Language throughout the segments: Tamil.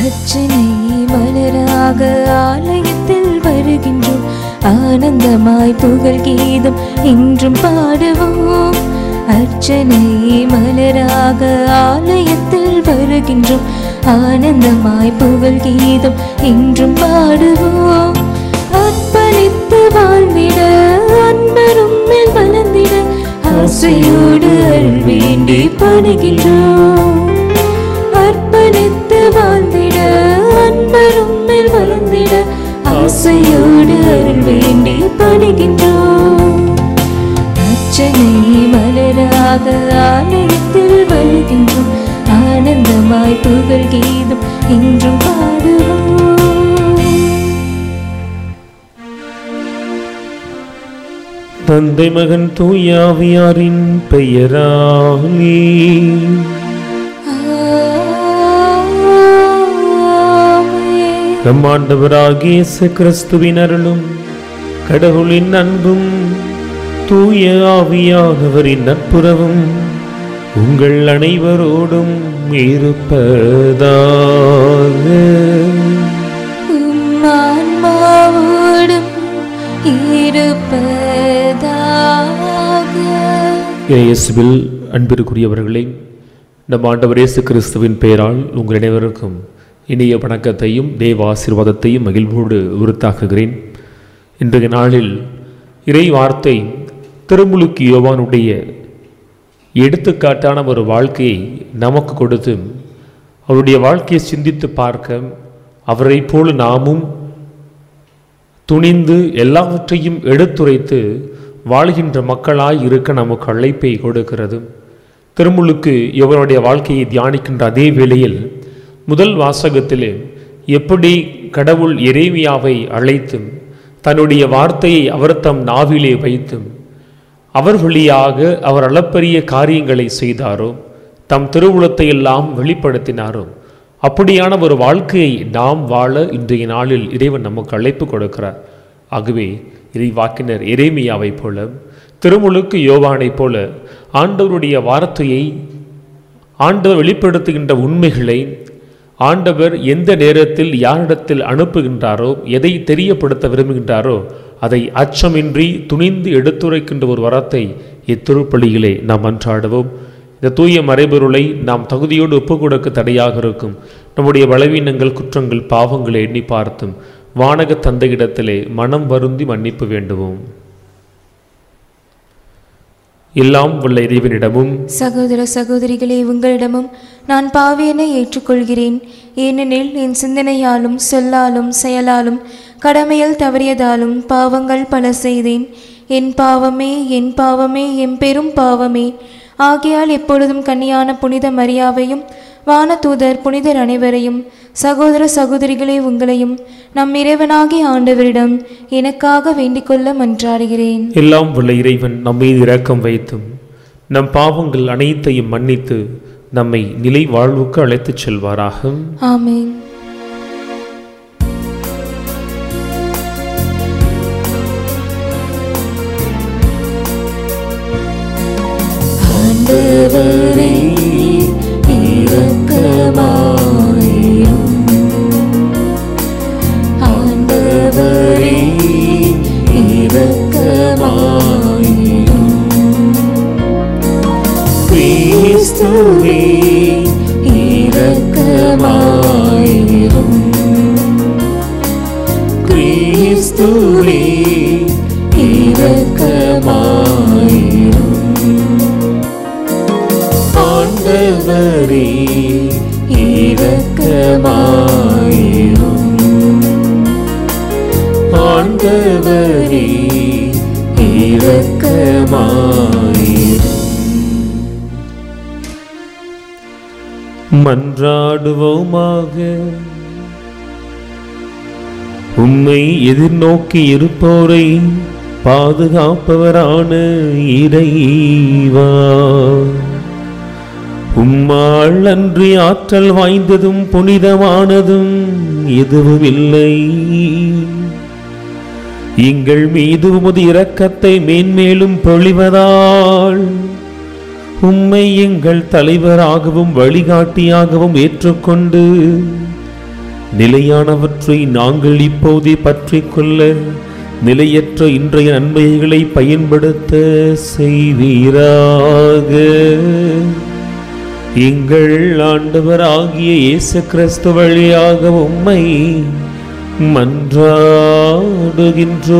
அர்ச்சனை மலராக ஆலயத்தில் வருகின்றோம் ஆனந்தமாய் புகழ் கீதம் இன்றும் பாடுவோம் அர்ச்சனை மலராக ஆலயத்தில் வருகின்றோம் ஆனந்தமாய் புகழ் கீதம் இன்றும் பாடுவோம் அர்ப்பணித்து வாழ்ந்திட அன்பரும் மேல் வளர்ந்திட ஆசையோடு அருள் வேண்டி பணிகின்றோம் அர்ப்பணித்து வாழ்ந்திட அன்பரும் மேல் வளர்ந்திட ஆசையோடு அருள் வேண்டி பணிகின்றோம் அர்ச்சனை மலராக ஆலயத்தில் வருகின்றோம் ஆனந்தமாய் புகழ் கீதம் இன்றும் பாடுவோம் தந்தை மகன் தூயாவியாரின் பெயராலே ஆமென். நம் ஆண்டவராகிய இயேசு கிறிஸ்துவின் அருளும் கடவுளின் அன்பும் தூய ஆவியானவரின் நட்புறவும் உங்கள் அனைவரோடும் இருப்பதாக உம் ஆன்மாவோடும் இருப்பதாக இயேசுவில் அன்பிற்குரியவர்களே நம் ஆண்டவர் இயேசு கிறிஸ்துவின் பெயரால் உங்கள் அனைவருக்கும் இனிய வணக்கத்தையும் தேவ ஆசீர்வாதத்தையும் மகிழ்வோடு உறுத்தாக்குகிறேன் இன்றைய நாளில் இறை வார்த்தை திருமுழுக்கு யோவானுடைய எடுத்துக்காட்டான ஒரு வாழ்க்கையை நமக்கு கொடுத்து அவருடைய வாழ்க்கையை சிந்தித்து பார்க்க அவரைப் போல நாமும் துணிந்து எல்லாவற்றையும் எடுத்துரைத்து வாழ்கின்ற மக்களாய் இருக்க நமக்கு அழைப்பை கொடுக்கிறது திருமுழுக்கு இவருடைய வாழ்க்கையை தியானிக்கின்ற அதே வேளையில் முதல் வாசகத்திலே எப்படி கடவுள் எரேமியாவை அழைத்து தன்னுடைய வார்த்தையை அவர் தம் நாவிலே வைத்து அவர் வழியாக அவர் அளப்பரிய காரியங்களை செய்தாரோ தம் திருவுளத்தை எல்லாம் வெளிப்படுத்தினாரோ அப்படியான ஒரு வாழ்க்கையை நாம் வாழ இன்றைய நாளில் இறைவன் நமக்கு அழைப்பு கொடுக்கிறார் ஆகவே இறைவாக்கினர் எரேமியாவைப் போல திருமுழுக்கு யோவானைப் போல ஆண்டவருடைய வார்த்தையை ஆண்டவர் வெளிப்படுத்துகின்ற உண்மைகளை ஆண்டவர் எந்த நேரத்தில் யாரிடத்தில் அனுப்புகின்றாரோ எதை தெரியப்படுத்த விரும்புகின்றாரோ அதை அச்சமின்றி துணிந்து எடுத்துரைக்கின்ற ஒரு வரத்தை இத்திருப்பலியிலே நாம் அன்றாடுவோம் இந்த தூய மறைபொருளை நாம் தகுதியோடு ஒப்புக் கொடுக்க தடையாக இருக்கும் நம்முடைய பலவீனங்கள் குற்றங்கள் பாவங்களை எண்ணி பார்த்தும் வானக தந்தையிடத்திலே மனம் வருந்தி மன்னிப்பு வேண்டுவோம் எல்லாம் உள்ள இறைவனிடமும் சகோதர சகோதரிகளே உங்களிடமும் நான் பாவியனை ஏற்றுக்கொள்கிறேன் ஏனெனில் என் சிந்தனையாலும் சொல்லாலும் செயலாலும் கடமையில் தவறியதாலும் பாவங்கள் பல செய்தேன் என் பாவமே என் பாவமே என் பெரும் பாவமே ஆகையால் எப்பொழுதும் கன்னியான புனித மரியாவையும் வானதூதர் புனிதர் அனைவரையும் சகோதர சகோதரிகளே உங்களையும் நம் இறைவனாகிய ஆண்டவரிடம் எனக்காக வேண்டிக்கொள்ள மன்றாடுகிறேன் எல்லாம் உள்ள இறைவன் நம் மீது இரக்கம் வைத்தும் நம் பாவங்கள் அனைத்தையும் மன்னித்து நம்மை நிலை வாழ்வுக்கு அழைத்துச் செல்வாராக ஆமென் ஆண்டவரே இரக்கமாயிரும் ஆண்டவரே இரக்கமாயிரும் கிறிஸ்துவே இரக்கமாயிரும் கிறிஸ்துவே இரக்கமாயிரும் ஆண்டவரே இரக்கமாயிரும் ஆண்டவரே இரக்கமாயிரும் மன்றாடுவோமாக உம்மை எதிர்நோக்கி இருப்போரை பாதுகாப்பவரான இறைவா உம்மாள் அன்றி ஆற்றல் வாய்ந்ததும் புனிதமானதும் எதுவும் இல்லை எங்கள் மீது உமது இரக்கத்தை மேன்மேலும் பொழிவதால் உம்மை எங்கள் தலைவராகவும் வழிகாட்டியாகவும் ஏற்றுக்கொண்டு நிலையானவற்றை நாங்கள் இப்போதே பற்றிக் கொள்ள நிலையற்ற இன்றைய நன்மைகளை பயன்படுத்த செய்வீராக எங்கள் ஆண்டவராகிய இயேசு கிறிஸ்து வழியாக உம்மை மன்றாடுகின்றோ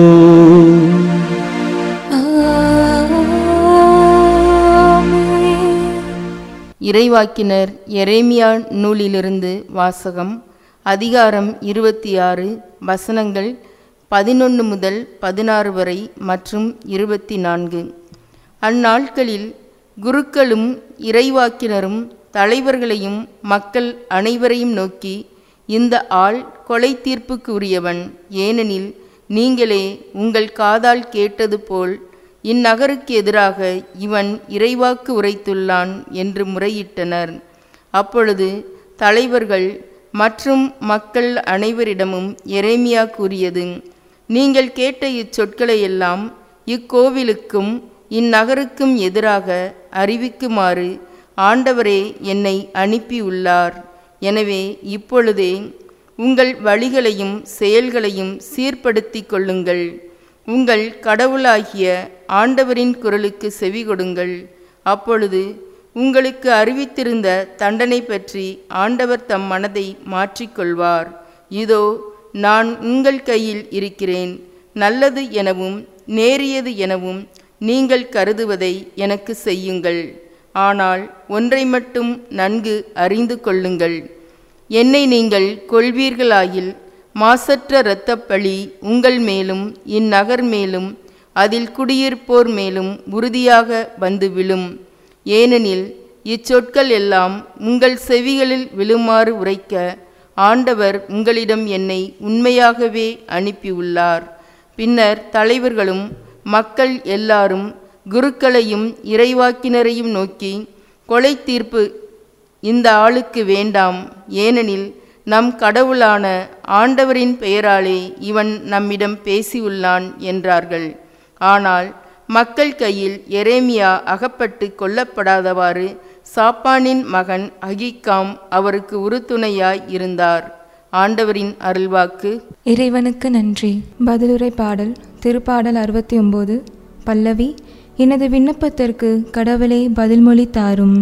இறைவாக்கினர் எரேமியா நூலிலிருந்து வாசகம் அதிகாரம் இருபத்தி ஆறு வசனங்கள் பதினொன்று முதல் பதினாறு வரை மற்றும் இருபத்தி நான்கு அந்நாட்களில் குருக்களும் இறைவாக்கினரும் தலைவர்களையும் மக்கள் அனைவரையும் நோக்கி இந்த ஆள் கொலை தீர்ப்புக்கு உரியவன் ஏனெனில் நீங்களே உங்கள் காதால் கேட்டது போல் இந்நகருக்கு எதிராக இவன் இறைவாக்கு உரைத்துள்ளான் என்று முறையிட்டனர் அப்பொழுது தலைவர்கள் மற்றும் மக்கள் அனைவரிடமும் எரேமியா கூறியது நீங்கள் கேட்ட இச்சொற்களை எல்லாம் இக்கோவிலுக்கும் இந்நகருக்கும் எதிராக அறிவிக்குமாறு ஆண்டவரே என்னை அனுப்பியுள்ளார் எனவே இப்பொழுதே உங்கள் வழிகளையும் செயல்களையும் சீர்படுத்திக் கொள்ளுங்கள் உங்கள் கடவுளாகிய ஆண்டவரின் குரலுக்கு செவி கொடுங்கள் அப்பொழுது உங்களுக்கு அறிவித்திருந்த தண்டனை பற்றி ஆண்டவர் தம் மனதை மாற்றிக்கொள்வார் இதோ நான் உங்கள் கையில் இருக்கிறேன் நல்லது எனவும் நேரியது எனவும் நீங்கள் கருதுவதை எனக்கு செய்யுங்கள் ஆனால் ஒன்றை மட்டும் நன்கு அறிந்து கொள்ளுங்கள் என்னை நீங்கள் கொள்வீர்களாயில் மாசற்ற இரத்தப்பழி உங்கள் மேலும் இந்நகர் மேலும் அதில் குடியிருப்போர் மேலும் உறுதியாக வந்து விழும் ஏனெனில் இச்சொற்கள் எல்லாம் உங்கள் செவிகளில் விழுமாறு உரைக்க ஆண்டவர் உங்களிடம் என்னை உண்மையாகவே அனுப்பியுள்ளார் பின்னர் தலைவர்களும் மக்கள் எல்லாரும் குருக்களையும் இறைவாக்கினரையும் நோக்கி கொலை தீர்ப்பு இந்த ஆளுக்கு வேண்டாம் ஏனெனில் நம் கடவுளான ஆண்டவரின் பெயராலே இவன் நம்மிடம் பேசியுள்ளான் என்றார்கள் ஆனால் மக்கள் கையில் எரேமியா அகப்பட்டு கொல்லப்படாதவாறு சாப்பானின் மகன் அகிக்காம் அவருக்கு உறுதுணையாய் இருந்தார் ஆண்டவரின் அருள்வாக்கு இறைவனுக்கு நன்றி பதிலுரை பாடல் திருப்பாடல் அறுபத்தி ஒம்பது பல்லவி எனது விண்ணப்பத்திற்கு கடவுளே பதில்மொழி தாரும்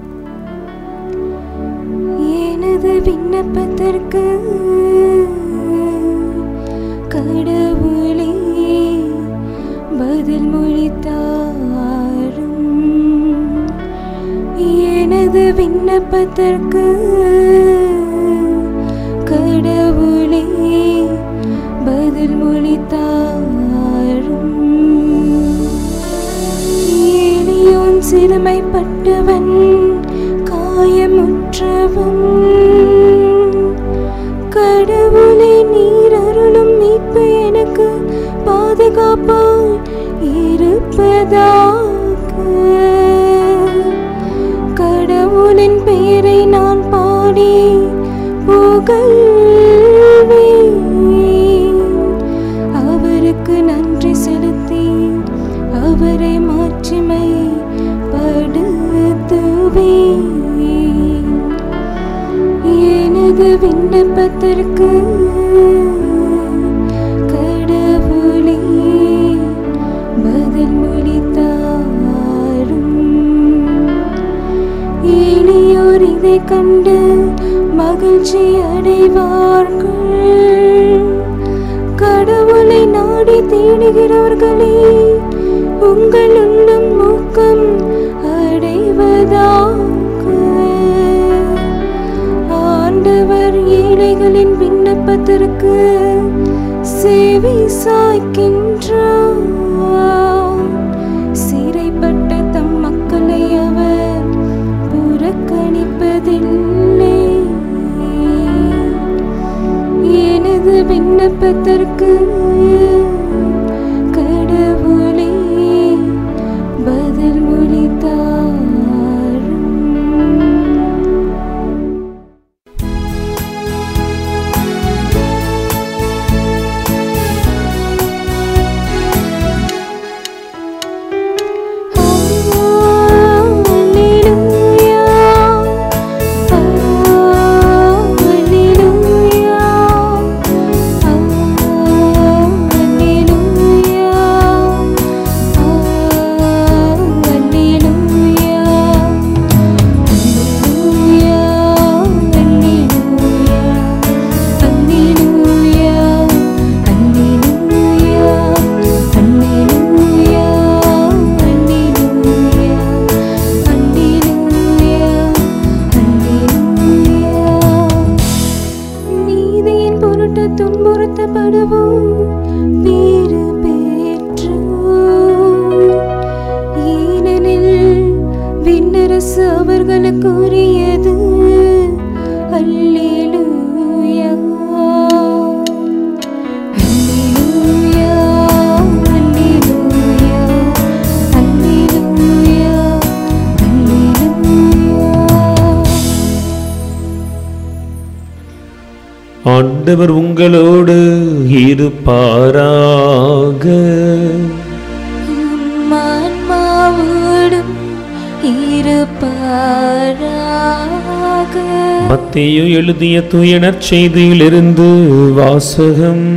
எனது விண்ணப்பத்திற்கு கடவுளே பதில்மொழி தாரும் எனது விண்ணப்பத்திற்கு கடவுளே பதில்மொழி தாரும் ஏலியோன் சிறுமைப்பட்டவன் காயமுற்றவன் கடவுளே நீர் அருளும் மீட்பு எனக்கு பாதுகாப்பாய் இருப்பதாக கடவுளின் பெயரை நான் பாடி புகழ்வேன் அவருக்கு நன்றி செலுத்தி அவரை மாட்சிமை படுத்துவேன் எனது விண்ணப்பத்திற்கு கடவுளே பதில் மொழித்தாரும் எளியோர் இதை கண்டு மகிழ்ச்சி அடைவார்கள் கடவுளை நாடி தேடுகிறவர்களே உங்கள் உள்ளம் ஊக்கம் அடைவதாக ஆண்டவர் ஏழைகளின் விண்ணப்பத்திற்கு செவி சாய்க்கின்றார் சிறைப்பட்ட தம் மக்களை அவர் புறக்கணிப்பதில்லை எனது விண்ணப்பத்திற்கு கடவுளே பதில் மொழித்தாரும் ஆண்டவர் உங்களோடு இருப்பாராக ஆன்மாவோடும் இருப்பாராக மத்தேயு எழுதிய தூயனர் செய்தியிலிருந்து வாசகம்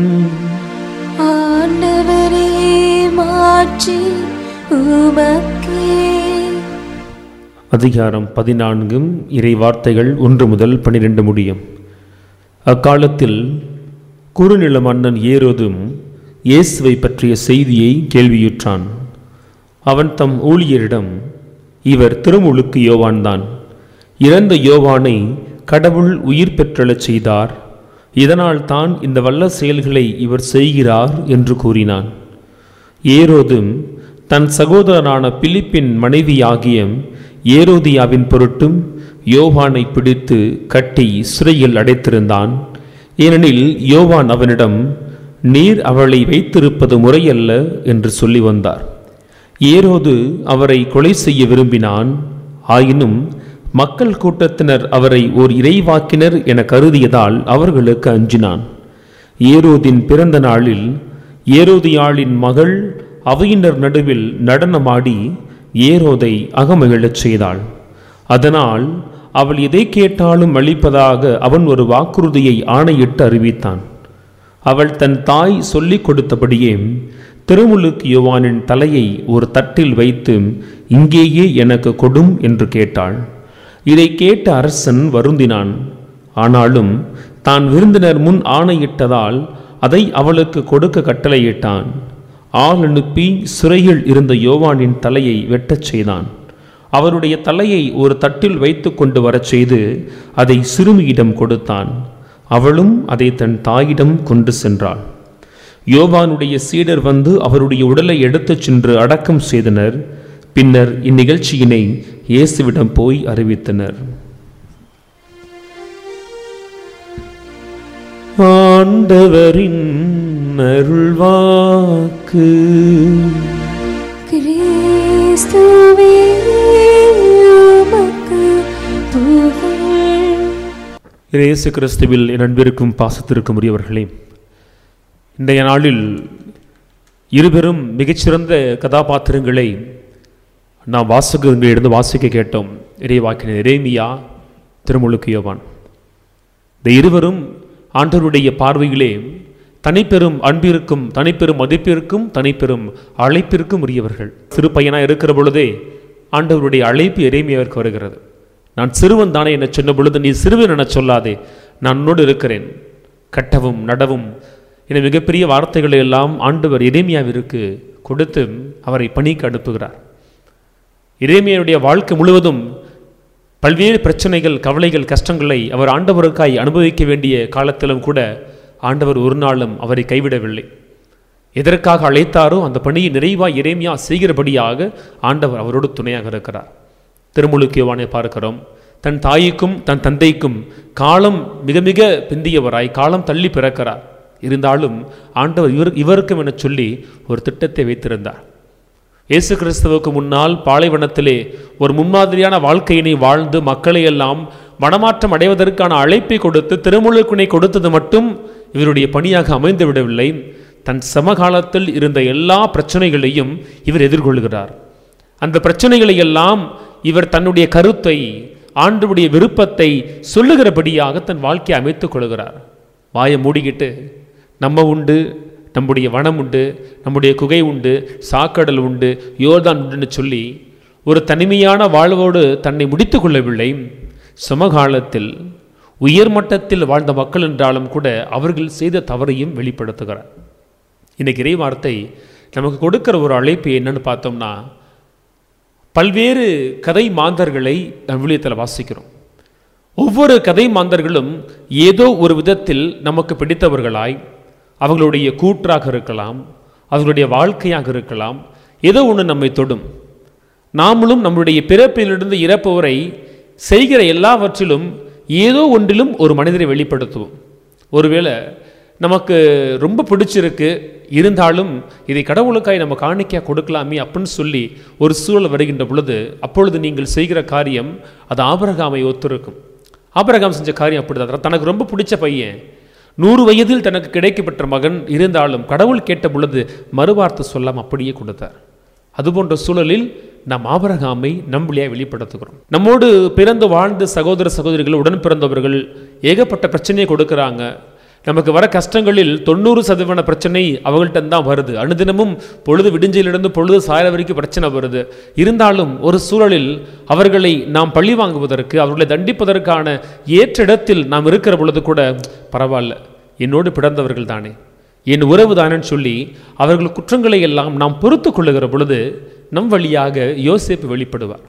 ஆண்டவரே மாற்றி உமக்கே அதிகாரம் பதினான்கும் இறை வார்த்தைகள் ஒன்று முதல் பன்னிரெண்டு முடியும் அக்காலத்தில் குறுநில மன்னன் ஏரோதும் இயேசுவை பற்றிய செய்தியை கேள்வியுற்றான் அவன் தம் ஊழியரிடம் இவர் திருமுழுக்கு யோவான்தான் இறந்த யோவானை கடவுள் உயிர் பெற்றெழச் செய்தார் இதனால் தான் இந்த வல்ல செயல்களை இவர் செய்கிறார் என்று கூறினான் ஏரோதும் தன் சகோதரனான பிலிப்பின் மனைவியாகிய ஏரோதியாவின் பொருட்டும் யோவானை பிடித்து கட்டி சிறையில் அடைத்திருந்தான் ஏனெனில் யோவான் அவனிடம் நீர் அவளை வைத்திருப்பது முறையல்ல என்று சொல்லி வந்தார் ஏரோது அவரை கொலை செய்ய விரும்பினான் ஆயினும் மக்கள் கூட்டத்தினர் அவரை ஓர் இறைவாக்கினர் என கருதியதால் அவர்களுக்கு அஞ்சினான் ஏரோதின் பிறந்த நாளில் ஏரோதியாளின் மகள் அவையினர் நடுவில் நடனமாடி ஏரோதை அகமகிழச் செய்தாள் அதனால் அவள் எதை கேட்டாலும் அளிப்பதாக அவன் ஒரு வாக்குறுதியை ஆணையிட்டு அறிவித்தான் அவள் தன் தாய் சொல்லிக் கொடுத்தபடியே திருமுழுக்கு யோவானின் தலையை ஒரு தட்டில் வைத்து இங்கேயே எனக்கு கொடும் என்று கேட்டாள் இதை கேட்ட அரசன் வருந்தினான் ஆனாலும் தான் விருந்தினர் முன் ஆணையிட்டதால் அதை அவளுக்கு கொடுக்க கட்டளையிட்டான் ஆள் அனுப்பி சிறையில் இருந்த யோவானின் தலையை வெட்டச் செய்தான் அவருடைய தலையை ஒரு தட்டில் வைத்து கொண்டு வரச் செய்து அதை சிறுமியிடம் கொடுத்தான் அவளும் அதை தன் தாயிடம் கொண்டு சென்றாள் யோவானுடைய சீடர் வந்து அவருடைய உடலை எடுத்துச் சென்று அடக்கம் செய்தனர் பின்னர் இந்நிகழ்ச்சியினை இயேசுவிடம் போய் அறிவித்தனர் ஆண்டவரின் அருள்வாக்கு கிறிஸ்துவே உமக்கு புகழ் இயேசு கிறிஸ்துவில் என் அன்பிற்கும் பாசத்திற்கும் உரியவர்களே இன்றைய நாளில் இருபெரும் மிகச்சிறந்த கதாபாத்திரங்களை நாம் வாசகங்களிலிருந்து வாசிக்க கேட்டோம் இறைவாக்கின இறைமியா திருமுழுக்கு யோவான் இந்த இருவரும் ஆண்டவருடைய பார்வையிலே தனிப்பெரும் அன்பிற்கும் தனிப்பெரும் மதிப்பிற்கும் தனிப்பெரும் அழைப்பிற்கும் உரியவர்கள் சிறு பையனாக இருக்கிற பொழுதே ஆண்டவருடைய அழைப்பு இறைமையவருக்கு வருகிறது நான் சிறுவன் தானே என சொன்ன பொழுது நீ சிறுவன் என சொல்லாதே நான் உன்னோடு இருக்கிறேன் கட்டவும் நடவும் என மிகப்பெரிய வார்த்தைகளை எல்லாம் ஆண்டவர் இறைமையாவிற்கு கொடுத்து அவரை பணிக்கு அனுப்புகிறார் இறைமையனுடைய வாழ்க்கை முழுவதும் பல்வேறு பிரச்சனைகள் கவலைகள் கஷ்டங்களை அவர் ஆண்டவருக்காய் அனுபவிக்க வேண்டிய காலத்திலும் கூட ஆண்டவர் ஒரு நாளும் அவரை கைவிடவில்லை எதற்காக அழைத்தாரோ அந்த பணியை நிறைவாய் இறைமையா செய்கிறபடியாக ஆண்டவர் அவரோடு துணையாக இருக்கிறார் திருமுழுக்கியவானை பார்க்கிறோம் தன் தாய்க்கும் தன் தந்தைக்கும் காலம் மிக மிக பிந்தியவராய் காலம் தள்ளி பிறக்கிறார் இருந்தாலும் ஆண்டவர் இவர் இவருக்கும் என சொல்லி ஒரு திட்டத்தை வைத்திருந்தார் இயேசு கிறிஸ்துவுக்கு முன்னால் பாலைவனத்திலே ஒரு முன்மாதிரியான வாழ்க்கையினை வாழ்ந்து மக்களை எல்லாம் மனமாற்றம் அடைவதற்கான அழைப்பை கொடுத்து திருமுழுக்குனை கொடுத்தது மட்டும் இவருடைய பணியாக அமைந்து விடவில்லை தன் சமகாலத்தில் இருந்த எல்லா பிரச்சனைகளையும் இவர் எதிர்கொள்கிறார் அந்த பிரச்சனைகளை எல்லாம் இவர் தன்னுடைய கருத்தை ஆண்டுடைய விருப்பத்தை சொல்லுகிறபடியாக தன் வாழ்க்கையை அமைத்துக் கொள்கிறார் வாயை மூடிக்கிட்டு நம்ம உண்டு நம்முடைய வனம் உண்டு நம்முடைய குகை உண்டு சாக்கடல் உண்டு யோர்தான் உண்டுன்னு சொல்லி ஒரு தனிமையான வாழ்வோடு தன்னை முடித்து கொள்ளவில்லை சமகாலத்தில் உயர்மட்டத்தில் வாழ்ந்த மக்கள் என்றாலும் கூட அவர்கள் செய்த தவறையும் வெளிப்படுத்துகிறார் இன்னைக்கு இறை வார்த்தை நமக்கு கொடுக்கிற ஒரு அழைப்பு என்னன்னு பார்த்தோம்னா பல்வேறு கதை மாந்தர்களை நம் விழியத்தில் வாசிக்கிறோம் ஒவ்வொரு கதை மாந்தர்களும் ஏதோ ஒரு விதத்தில் நமக்கு பிடித்தவர்களாய் அவர்களுடைய கூற்றாக இருக்கலாம் அவர்களுடைய வாழ்க்கையாக இருக்கலாம் ஏதோ ஒன்று நம்மை தொடும் நாமளும் நம்முடைய பிறப்பிலிருந்து இறப்பு வரை செய்கிற எல்லாவற்றிலும் ஏதோ ஒன்றிலும் ஒரு மனிதரை வெளிப்படுத்துவோம் ஒருவேளை நமக்கு ரொம்ப பிடிச்சிருக்கு இருந்தாலும் இதை கடவுளுக்காய் நம்ம காணிக்கையாக கொடுக்கலாமே அப்படின்னு சொல்லி ஒரு சூழல் வருகின்ற பொழுது அப்பொழுது நீங்கள் செய்கிற காரியம் அது ஆபரகாமை ஒத்திருக்கும் ஆபரகாம் செஞ்ச காரியம் அப்படிதான் தனக்கு ரொம்ப பிடிச்ச பையன் நூறு வயதில் தனக்கு கிடைக்கப்பெற்ற மகன் இருந்தாலும் கடவுள் கேட்ட பொழுது மறுவார்த்தை சொல்லாம அப்படியே கொடுத்தார் அதுபோன்ற சூழலில் நாம் ஆபரகாமை நம்பிளியாய் வெளிப்படுத்துகிறோம் நம்மோடு பிறந்து வாழ்ந்த சகோதர சகோதரிகள் உடன் பிறந்தவர்கள் ஏகப்பட்ட பிரச்சனையை கொடுக்குறாங்க நமக்கு வர கஷ்டங்களில் தொண்ணூறு சதவீத பிரச்சனை அவங்கள்ட்ட தான் வருது அனுதினமும் பொழுது விடிஞ்சிலிருந்து பொழுது சாயற வரைக்கும் பிரச்சனை வருது இருந்தாலும் ஒரு சூழலில் அவர்களை நாம் பழி வாங்குவதற்கு அவர்களை தண்டிப்பதற்கான ஏற்ற இடத்தில் நாம் இருக்கிற பொழுது கூட பரவாயில்ல என்னோடு பிறந்தவர்கள் தானே என் உறவு தானேன்னு சொல்லி அவர்கள் குற்றங்களை எல்லாம் நாம் பொறுத்து கொள்ளுகிற பொழுது நம் வழியாக யோசேப்பு வெளிப்படுவார்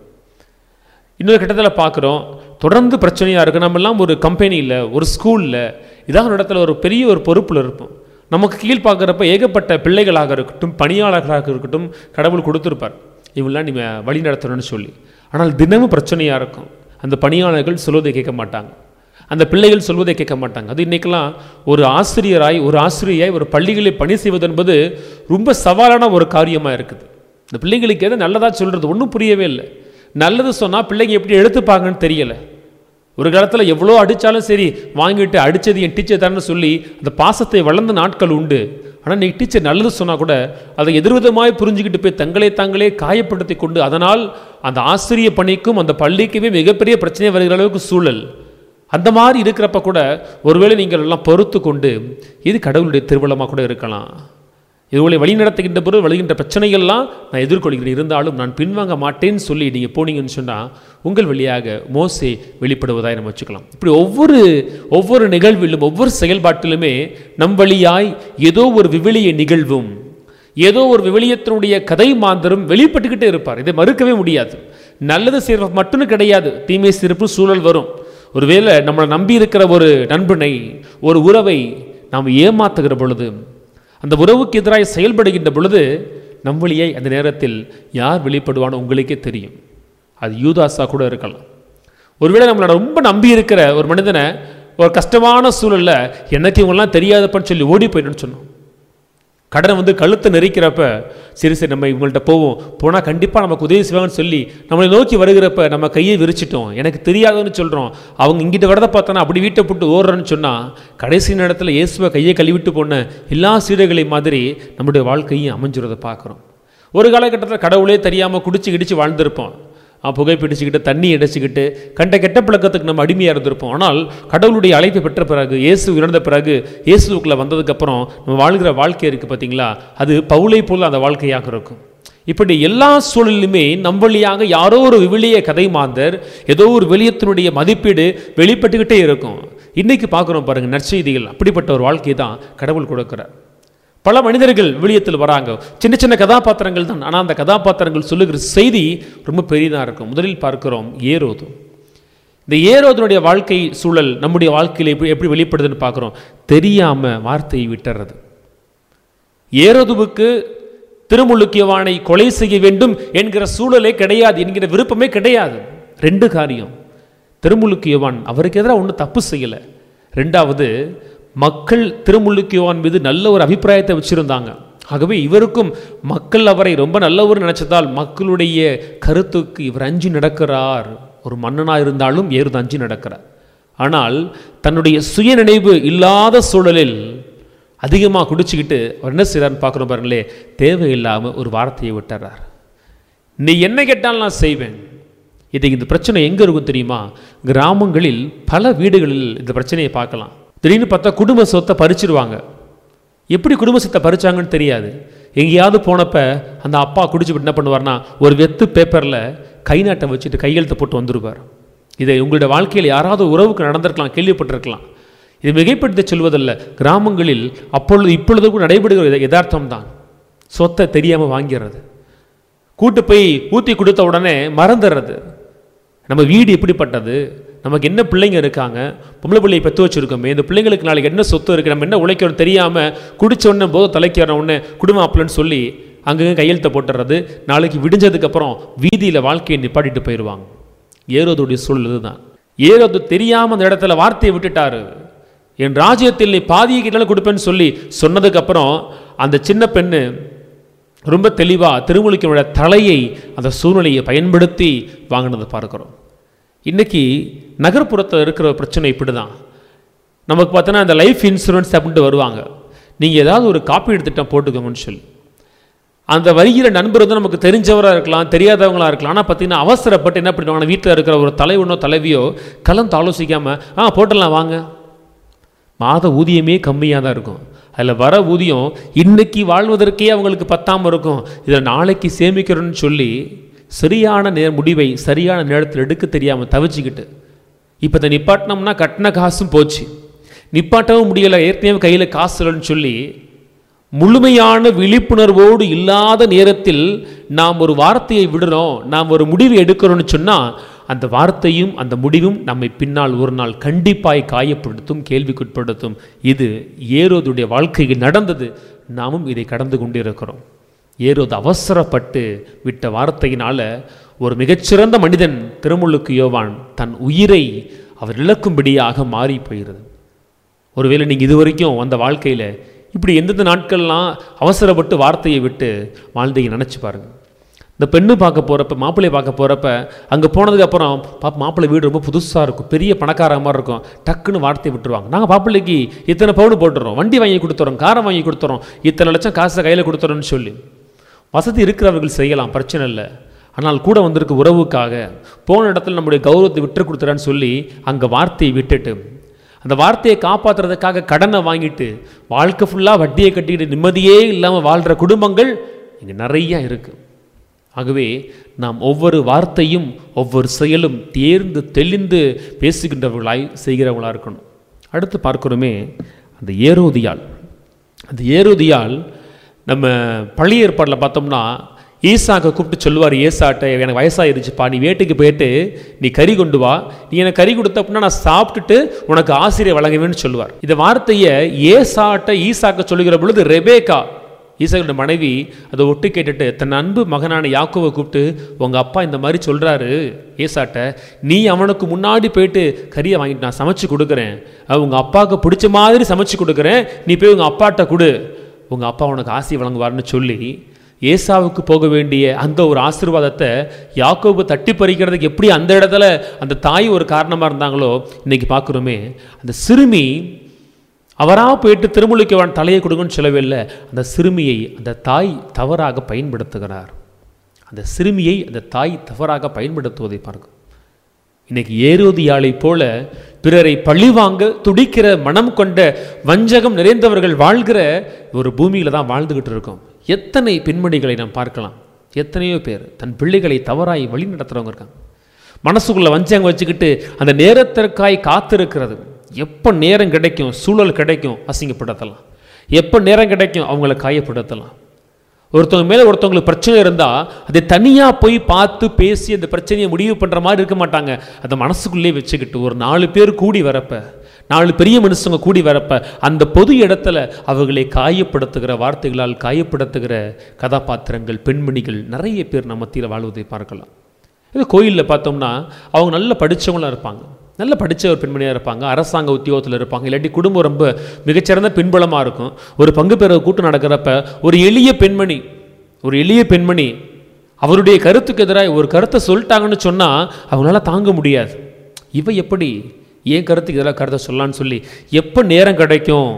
இன்னொரு கட்டத்தில் பார்க்குறோம் தொடர்ந்து பிரச்சனையாக இருக்குது நம்ம எல்லாம் ஒரு கம்பெனியில் ஒரு ஸ்கூலில் இதாக ஒரு இடத்துல ஒரு பெரிய ஒரு பொறுப்பில் இருப்போம் நமக்கு கீழ் பார்க்குறப்ப ஏகப்பட்ட பிள்ளைகளாக இருக்கட்டும் பணியாளர்களாக இருக்கட்டும் கடவுள் கொடுத்துருப்பார் இவங்களாம் நீ வழி நடத்தணும்னு சொல்லி ஆனால் தினமும் பிரச்சனையாக இருக்கும் அந்த பணியாளர்கள் சொல்வதை கேட்க மாட்டாங்க அந்த பிள்ளைகள் சொல்வதை கேட்க மாட்டாங்க அது இன்றைக்கெல்லாம் ஒரு ஆசிரியராய் ஒரு ஆசிரியராய் ஒரு பள்ளிகளில் பணி செய்வது என்பது ரொம்ப சவாலான ஒரு காரியமாக இருக்குது இந்த பிள்ளைங்களுக்கு எதை நல்லதாக சொல்கிறது ஒன்றும் புரியவே இல்லை நல்லது சொன்னால் பிள்ளைங்க எப்படி எடுத்துப்பாங்கன்னு தெரியலை ஒரு காலத்தில் எவ்வளோ அடித்தாலும் சரி வாங்கிட்டு அடித்தது என் டீச்சர் தானே சொல்லி அந்த பாசத்தை வளர்ந்த நாட்கள் உண்டு ஆனால் நீ டீச்சர் நல்லது சொன்னால் கூட அதை எதிர்விதமாய் புரிஞ்சுக்கிட்டு போய் தங்களை தாங்களே காயப்படுத்தி கொண்டு அதனால் அந்த ஆசிரிய பணிக்கும் அந்த பள்ளிக்குமே மிகப்பெரிய பிரச்சனை வருகிற அளவுக்கு சூழல் அந்த மாதிரி இருக்கிறப்ப கூட ஒருவேளை நீங்கள் எல்லாம் பொறுத்து கொண்டு இது கடவுளுடைய திருவிழமாக கூட இருக்கலாம் இதுவரை வழி நடத்துகின்ற பொழுது வருகின்ற பிரச்சனைகள்லாம் நான் எதிர்கொள்கிறேன் இருந்தாலும் நான் பின்வாங்க மாட்டேன்னு சொல்லி நீங்கள் போனீங்கன்னு சொன்னால் உங்கள் வழியாக மோசே வெளிப்படுவதாய் நம்ம வச்சுக்கலாம் இப்படி ஒவ்வொரு ஒவ்வொரு நிகழ்விலும் ஒவ்வொரு செயல்பாட்டிலுமே நம் வழியாய் ஏதோ ஒரு விவிலிய நிகழ்வும் ஏதோ ஒரு விவிலியத்தினுடைய கதை மாந்தரும் வெளிப்பட்டுக்கிட்டே இருப்பார் இதை மறுக்கவே முடியாது நல்லது செய்வது மட்டும் கிடையாது தீமை சிறப்பு சூழல் வரும் ஒருவேளை நம்மளை நம்பி இருக்கிற ஒரு நண்பனை ஒரு உறவை நாம் ஏமாத்துகிற பொழுது அந்த உறவுக்கு எதிராக செயல்படுகின்ற பொழுது நம் வழியை அந்த நேரத்தில் யார் வெளிப்படுவானோ உங்களுக்கே தெரியும் அது யூதாஸா கூட இருக்கலாம் ஒருவேளை நம்மளை ரொம்ப நம்பி இருக்கிற ஒரு மனிதனை ஒரு கஷ்டமான சூழல்ல எனக்கு இவங்கெல்லாம் தெரியாதப்பன்னு சொல்லி ஓடி போயிடுன்னு சொன்னோம் கடனை வந்து கழுத்தை நெரிக்கிறப்ப சரி சரி நம்ம இவங்கள்ட்ட போவோம் போனால் கண்டிப்பாக நமக்கு உதவி செய்வாங்கன்னு சொல்லி நம்மளை நோக்கி வருகிறப்ப நம்ம கையை விரிச்சிட்டோம் எனக்கு தெரியாதுன்னு சொல்கிறோம் அவங்க இங்கிட்ட வரதை பார்த்தோன்னா அப்படி வீட்டை போட்டு ஓடுறேன்னு சொன்னால் கடைசி நேரத்தில் இயேசுவை கையை கழுவிட்டு போன எல்லா சீடர்களை மாதிரி நம்முடைய வாழ்க்கையும் அமைஞ்சுறதை பார்க்குறோம் ஒரு காலகட்டத்தில் கடவுளே தெரியாமல் குடிச்சு கிடிச்சு வாழ்ந்திருப்போம் ஆ, புகை பிடிச்சிக்கிட்டு தண்ணி அடைச்சிக்கிட்டு கண்ட கெட்ட பழக்கத்துக்கு நம்ம அடிமையாக இருந்திருப்போம் ஆனால் கடவுளுடைய அழைப்பை பெற்ற பிறகு இயேசு இறந்த பிறகு இயேசுக்குள்ளே வந்ததுக்கப்புறம் நம்ம வாழ்கிற வாழ்க்கை இருக்குது பார்த்தீங்களா அது பவுலை போல் அந்த வாழ்க்கையாக இருக்கும் இப்படி எல்லா சூழலிலுமே நம் வழியாக யாரோ ஒரு விவிலிய கதை மாந்தர் ஏதோ ஒரு வெளியத்தினுடைய மதிப்பீடு வெளிப்பட்டுக்கிட்டே இருக்கும் இன்னைக்கு பார்க்குறோம் பாருங்க நற்செய்திகள் அப்படிப்பட்ட ஒரு வாழ்க்கையை தான் கடவுள் கொடுக்கிறார் பல மனிதர்கள் விழியத்தில் வராங்க சின்ன சின்ன கதாபாத்திரங்கள் தான் ஆனால் அந்த கதாபாத்திரங்கள் சொல்லுகிற செய்தி ரொம்ப பெரியதாக இருக்கும் முதலில் பார்க்கிறோம் ஏரோது இந்த ஏரோதனுடைய வாழ்க்கை சூழல் நம்முடைய வாழ்க்கையில் எப்படி எப்படி வெளிப்படுதுன்னு பார்க்குறோம் தெரியாமல் வார்த்தையை விட்டுறது ஏரோதுவுக்கு திருமுழுக்கியவானை கொலை செய்ய வேண்டும் என்கிற சூழலே கிடையாது என்கிற விருப்பமே கிடையாது ரெண்டு காரியம் திருமுழுக்கியவான் அவருக்கு எதிராக ஒன்றும் தப்பு செய்யலை ரெண்டாவது மக்கள் திருமுழுக்கியவான் மீது நல்ல ஒரு அபிப்பிராயத்தை வச்சிருந்தாங்க ஆகவே இவருக்கும் மக்கள் அவரை ரொம்ப நல்லவர் நினைச்சதால் மக்களுடைய கருத்துக்கு இவர் அஞ்சு நடக்கிறார் ஒரு மன்னனாக இருந்தாலும் ஏறுது அஞ்சு நடக்கிறார் ஆனால் தன்னுடைய சுய நினைவு இல்லாத சூழலில் அதிகமாக குடிச்சுக்கிட்டு அவர் என்ன செய்கிறான்னு பார்க்குறோம் பாருங்களே தேவையில்லாமல் ஒரு வார்த்தையை விட்டுறார் நீ என்ன கேட்டாலும் நான் செய்வேன் இது இந்த பிரச்சனை எங்கே இருக்கும் தெரியுமா கிராமங்களில் பல வீடுகளில் இந்த பிரச்சனையை பார்க்கலாம் திடீர்னு பார்த்தா குடும்ப சொத்தை பறிச்சிருவாங்க எப்படி குடும்ப சொத்தை பறிச்சாங்கன்னு தெரியாது எங்கேயாவது போனப்ப அந்த அப்பா குடிச்சுட்டு என்ன பண்ணுவார்னா ஒரு வெத்து பேப்பரில் கை நாட்டை வச்சுட்டு கையெழுத்து போட்டு வந்துருவார் இதை உங்களுடைய வாழ்க்கையில் யாராவது உறவுக்கு நடந்திருக்கலாம் கேள்விப்பட்டிருக்கலாம் இது மிகைப்படுத்தி சொல்வதல்ல கிராமங்களில் அப்பொழுது இப்பொழுது கூட நடைபெறுகிற யதார்த்தம் தான் சொத்தை தெரியாமல் வாங்கிறது கூட்டு போய் ஊற்றி கொடுத்த உடனே மறந்துடுறது நம்ம வீடு எப்படிப்பட்டது நமக்கு என்ன பிள்ளைங்க இருக்காங்க பொம்பளை பிள்ளையை பெற்று வச்சுருக்கோமே இந்த பிள்ளைங்களுக்கு நாளைக்கு என்ன சொத்து இருக்குது நம்ம என்ன உழைக்கிறோம் தெரியாமல் குடிச்ச உடனே போது தலைக்கிற உடனே குடும்ப ஆப்பிளன்னு சொல்லி அங்கங்கே கையெழுத்தை போட்டுறது நாளைக்கு விடிஞ்சதுக்கப்புறம் வீதியில் வாழ்க்கையை நிப்பாட்டிட்டு போயிடுவாங்க ஏரோதுடைய சூழல் இதுதான் ஏரோது தெரியாமல் அந்த இடத்துல வார்த்தையை விட்டுட்டாரு என் ராஜ்யத்தில் நீ பாதியை கிட்டாலும் கொடுப்பேன்னு சொல்லி சொன்னதுக்கப்புறம் அந்த சின்ன பெண்ணு ரொம்ப தெளிவாக திருமுழுக்கினுடைய தலையை அந்த சூழ்நிலையை பயன்படுத்தி வாங்கினதை பார்க்குறோம் இன்னைக்கு நகர்ப்புறத்தில் இருக்கிற பிரச்சனை இப்படி தான் நமக்கு பார்த்தோன்னா அந்த லைஃப் இன்சூரன்ஸ் அப்படின்ட்டு வருவாங்க நீங்கள் ஏதாவது ஒரு காப்பீடு திட்டம் போட்டுக்கோங்கன்னு சொல்லி அந்த வருகிற நண்பர் வந்து நமக்கு தெரிஞ்சவராக இருக்கலாம் தெரியாதவங்களா இருக்கலாம் ஆனால் பார்த்தீங்கன்னா அவசரப்பட்டு என்ன பண்ணுவாங்க வீட்டில் இருக்கிற ஒரு தலைவனோ தலைவியோ கலந்து ஆலோசிக்காமல் ஆ போட்டுடலாம் வாங்க மாத ஊதியமே கம்மியாக தான் இருக்கும் அதில் வர ஊதியம் இன்னைக்கு வாழ்வதற்கே அவங்களுக்கு பத்தாமல் இருக்கும் இதை நாளைக்கு சேமிக்கிறோன்னு சொல்லி சரியான நே முடிவை சரியான நேரத்தில் எடுக்க தெரியாமல் தவிச்சுக்கிட்டு இப்போ இதை நிப்பாட்டினோம்னா கட்டின காசும் போச்சு நிப்பாட்டவும் முடியலை ஏற்கனவே கையில் காசு இல்லைன்னு சொல்லி முழுமையான விழிப்புணர்வோடு இல்லாத நேரத்தில் நாம் ஒரு வார்த்தையை விடுறோம் நாம் ஒரு முடிவு எடுக்கிறோம்னு சொன்னால் அந்த வார்த்தையும் அந்த முடிவும் நம்மை பின்னால் ஒரு நாள் கண்டிப்பாய் காயப்படுத்தும் கேள்விக்குட்படுத்தும் இது ஏரோதுடைய வாழ்க்கையில் நடந்தது நாமும் இதை கடந்து கொண்டிருக்கிறோம் ஏரோது அவசரப்பட்டு விட்ட வார்த்தையினால ஒரு மிகச்சிறந்த மனிதன் திருமுழுக்கு யோவான் தன் உயிரை அவர் இழக்கும்படியாக மாறி போகிறது ஒருவேளை நீங்கள் இது வரைக்கும் அந்த வாழ்க்கையில் இப்படி எந்தெந்த நாட்கள்லாம் அவசரப்பட்டு வார்த்தையை விட்டு வாழ்ந்தையை நினச்சி பாருங்க இந்த பெண்ணு பார்க்க போகிறப்ப மாப்பிள்ளையை பார்க்க போகிறப்ப அங்கே போனதுக்கப்புறம் பாப்பா மாப்பிள்ளை வீடு ரொம்ப புதுசாக இருக்கும் பெரிய பணக்கார மாதிரி இருக்கும் டக்குன்னு வார்த்தையை விட்டுருவாங்க நாங்கள் மாப்பிள்ளைக்கு இத்தனை பவுன் போட்டுறோம் வண்டி வாங்கி கொடுத்துறோம் காரை வாங்கி கொடுத்துறோம் இத்தனை லட்சம் காசை கையில் கொடுத்துறோம்னு சொல்லி வசதி இருக்கிறவர்கள் செய்யலாம் பிரச்சனை இல்லை ஆனால் கூட வந்திருக்க உறவுக்காக போன இடத்துல நம்முடைய கௌரவத்தை விட்டு கொடுத்துறான்னு சொல்லி அங்கே வார்த்தையை விட்டுட்டு அந்த வார்த்தையை காப்பாற்றுறதுக்காக கடனை வாங்கிட்டு வாழ்க்கை ஃபுல்லாக வட்டியை கட்டிக்கிட்டு நிம்மதியே இல்லாமல் வாழ்கிற குடும்பங்கள் இங்கே நிறையா இருக்குது ஆகவே நாம் ஒவ்வொரு வார்த்தையும் ஒவ்வொரு செயலும் தேர்ந்து தெளிந்து பேசுகின்றவர்களாய் செய்கிறவர்களாக இருக்கணும் அடுத்து பார்க்கிறோமே அந்த ஏரோதியால் அந்த ஏரோதியால் நம்ம பழைய ஏற்பாட்டில் பார்த்தோம்னா ஈசாக்க கூப்பிட்டு சொல்லுவார் ஏசாட்ட எனக்கு வயசாயிருச்சுப்பா நீ வேட்டைக்கு போயிட்டு நீ கறி கொண்டு வா நீ எனக்கு கறி கொடுத்த அப்படின்னா நான் சாப்பிட்டுட்டு உனக்கு ஆசிரியர் வழங்குவேன்னு சொல்லுவார் இந்த வார்த்தையை ஏசாட்ட ஈசாக்க சொல்லுகிற பொழுது ரெபேக்கா ஈசாக்கோட மனைவி அதை ஒட்டு கேட்டுட்டு தன் அன்பு மகனான யாக்கோவை கூப்பிட்டு உங்கள் அப்பா இந்த மாதிரி சொல்கிறாரு ஏசாட்ட நீ அவனுக்கு முன்னாடி போயிட்டு கறியை வாங்கிட்டு நான் சமைச்சு கொடுக்குறேன் உங்கள் அப்பாவுக்கு பிடிச்ச மாதிரி சமைச்சு கொடுக்குறேன் நீ போய் உங்கள் அப்பாட்ட கொடு உங்கள் அப்பா உனக்கு ஆசி வழங்குவார்னு சொல்லி ஏசாவுக்கு போக வேண்டிய அந்த ஒரு ஆசீர்வாதத்தை யாக்கோபு தட்டி பறிக்கிறதுக்கு எப்படி அந்த இடத்துல அந்த தாய் ஒரு காரணமாக இருந்தாங்களோ இன்னைக்கு பார்க்குறோமே அந்த சிறுமி அவராக போயிட்டு திருமுழுக்கவான் தலையை கொடுங்கன்னு சொல்லவே இல்லை அந்த சிறுமியை அந்த தாய் தவறாக பயன்படுத்துகிறார் அந்த சிறுமியை அந்த தாய் தவறாக பயன்படுத்துவதை பார்க்கும் இன்னைக்கு ஏரோதியாளை போல பிறரை பழிவாங்க துடிக்கிற மனம் கொண்ட வஞ்சகம் நிறைந்தவர்கள் வாழ்கிற ஒரு பூமியில தான் வாழ்ந்துகிட்டு இருக்கோம் எத்தனை பெண்மணிகளை நாம் பார்க்கலாம் எத்தனையோ பேர் தன் பிள்ளைகளை தவறாய் வழி நடத்துறவங்க இருக்காங்க மனசுக்குள்ள வஞ்சகம் வச்சுக்கிட்டு அந்த நேரத்திற்காய் காத்திருக்கிறது எப்போ நேரம் கிடைக்கும் சூழல் கிடைக்கும் அசிங்கப்படுத்தலாம் எப்போ நேரம் கிடைக்கும் அவங்கள காயப்படுத்தலாம் ஒருத்தவங்க மேலே ஒருத்தவங்களுக்கு பிரச்சனை இருந்தால் அதை தனியாக போய் பார்த்து பேசி அந்த பிரச்சனையை முடிவு பண்ணுற மாதிரி இருக்க மாட்டாங்க அதை மனசுக்குள்ளே வச்சுக்கிட்டு ஒரு நாலு பேர் கூடி வரப்ப நாலு பெரிய மனுஷங்க கூடி வரப்ப அந்த பொது இடத்துல அவர்களை காயப்படுத்துகிற வார்த்தைகளால் காயப்படுத்துகிற கதாபாத்திரங்கள் பெண்மணிகள் நிறைய பேர் நம்ம மத்தியில் வாழ்வதை பார்க்கலாம் இது கோயிலில் பார்த்தோம்னா அவங்க நல்ல படித்தவங்களாக இருப்பாங்க நல்ல படித்த ஒரு பெண்மணியாக இருப்பாங்க அரசாங்க உத்தியோகத்தில் இருப்பாங்க இல்லாட்டி குடும்பம் ரொம்ப மிகச்சிறந்த பின்புலமாக இருக்கும் ஒரு பங்கு பெற கூட்டம் நடக்கிறப்ப ஒரு எளிய பெண்மணி ஒரு எளிய பெண்மணி அவருடைய கருத்துக்கு எதிராக ஒரு கருத்தை சொல்லிட்டாங்கன்னு சொன்னால் அவங்களால தாங்க முடியாது இவ எப்படி ஏன் கருத்துக்கு எதிராக கருத்தை சொல்லலான்னு சொல்லி எப்போ நேரம் கிடைக்கும்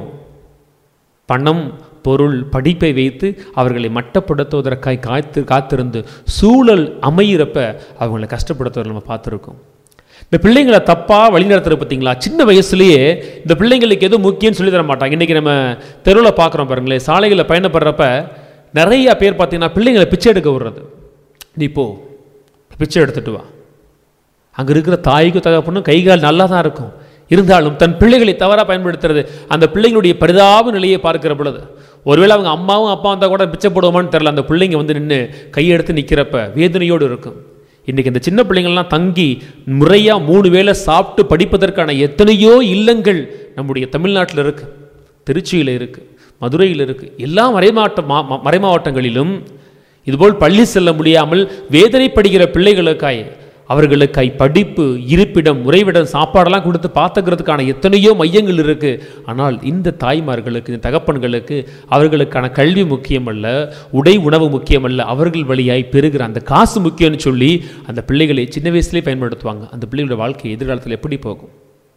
பணம் பொருள் படிப்பை வைத்து அவர்களை மட்டப்படுத்துவதற்காய் காத்து காத்திருந்து சூழல் அமையிறப்ப அவங்களை கஷ்டப்படுத்துவதை நம்ம பார்த்துருக்கோம் இந்த பிள்ளைங்களை தப்பாக வழிநடத்துறது பார்த்தீங்களா சின்ன வயசுலேயே இந்த பிள்ளைங்களுக்கு எதுவும் முக்கியம்னு சொல்லி தர மாட்டாங்க இன்றைக்கி நம்ம தெருவில் பார்க்குறோம் பாருங்களேன் சாலைகளில் பயணப்படுறப்ப நிறைய பேர் பார்த்தீங்கன்னா பிள்ளைங்களை பிச்சை எடுக்க விடுறது நீ போ பிச்சை எடுத்துட்டு வா அங்கே இருக்கிற தாய்க்கும் தகப்பனும் கை கால் நல்லா தான் இருக்கும் இருந்தாலும் தன் பிள்ளைகளை தவறாக பயன்படுத்துறது அந்த பிள்ளைங்களுடைய பரிதாப நிலையை பார்க்கிற பொழுது ஒருவேளை அவங்க அம்மாவும் அப்பா வந்தால் கூட பிச்சை போடுவோமான்னு தெரில அந்த பிள்ளைங்க வந்து நின்று கையெடுத்து நிற்கிறப்ப வேதனையோடு இருக்கும் இன்றைக்கி இந்த சின்ன பிள்ளைங்கள்லாம் தங்கி முறையாக மூணு வேளை சாப்பிட்டு படிப்பதற்கான எத்தனையோ இல்லங்கள் நம்முடைய தமிழ்நாட்டில் இருக்குது திருச்சியில் இருக்குது மதுரையில் இருக்குது எல்லா மறைமாவட்ட மா மா- மறைமாவட்டங்களிலும் இதுபோல் பள்ளி செல்ல முடியாமல் வேதனைப்படுகிற பிள்ளைகளுக்காய் அவர்களுக்காய் படிப்பு இருப்பிடம் உறைவிடம் சாப்பாடெல்லாம் கொடுத்து பார்த்துக்கிறதுக்கான எத்தனையோ மையங்கள் இருக்குது ஆனால் இந்த தாய்மார்களுக்கு இந்த தகப்பன்களுக்கு அவர்களுக்கான கல்வி முக்கியமல்ல உடை உணவு முக்கியமல்ல அவர்கள் வழியாய் பெறுகிற அந்த காசு முக்கியம்னு சொல்லி அந்த பிள்ளைகளை சின்ன வயசுலேயே பயன்படுத்துவாங்க அந்த பிள்ளைகளோட வாழ்க்கை எதிர்காலத்தில் எப்படி போகும்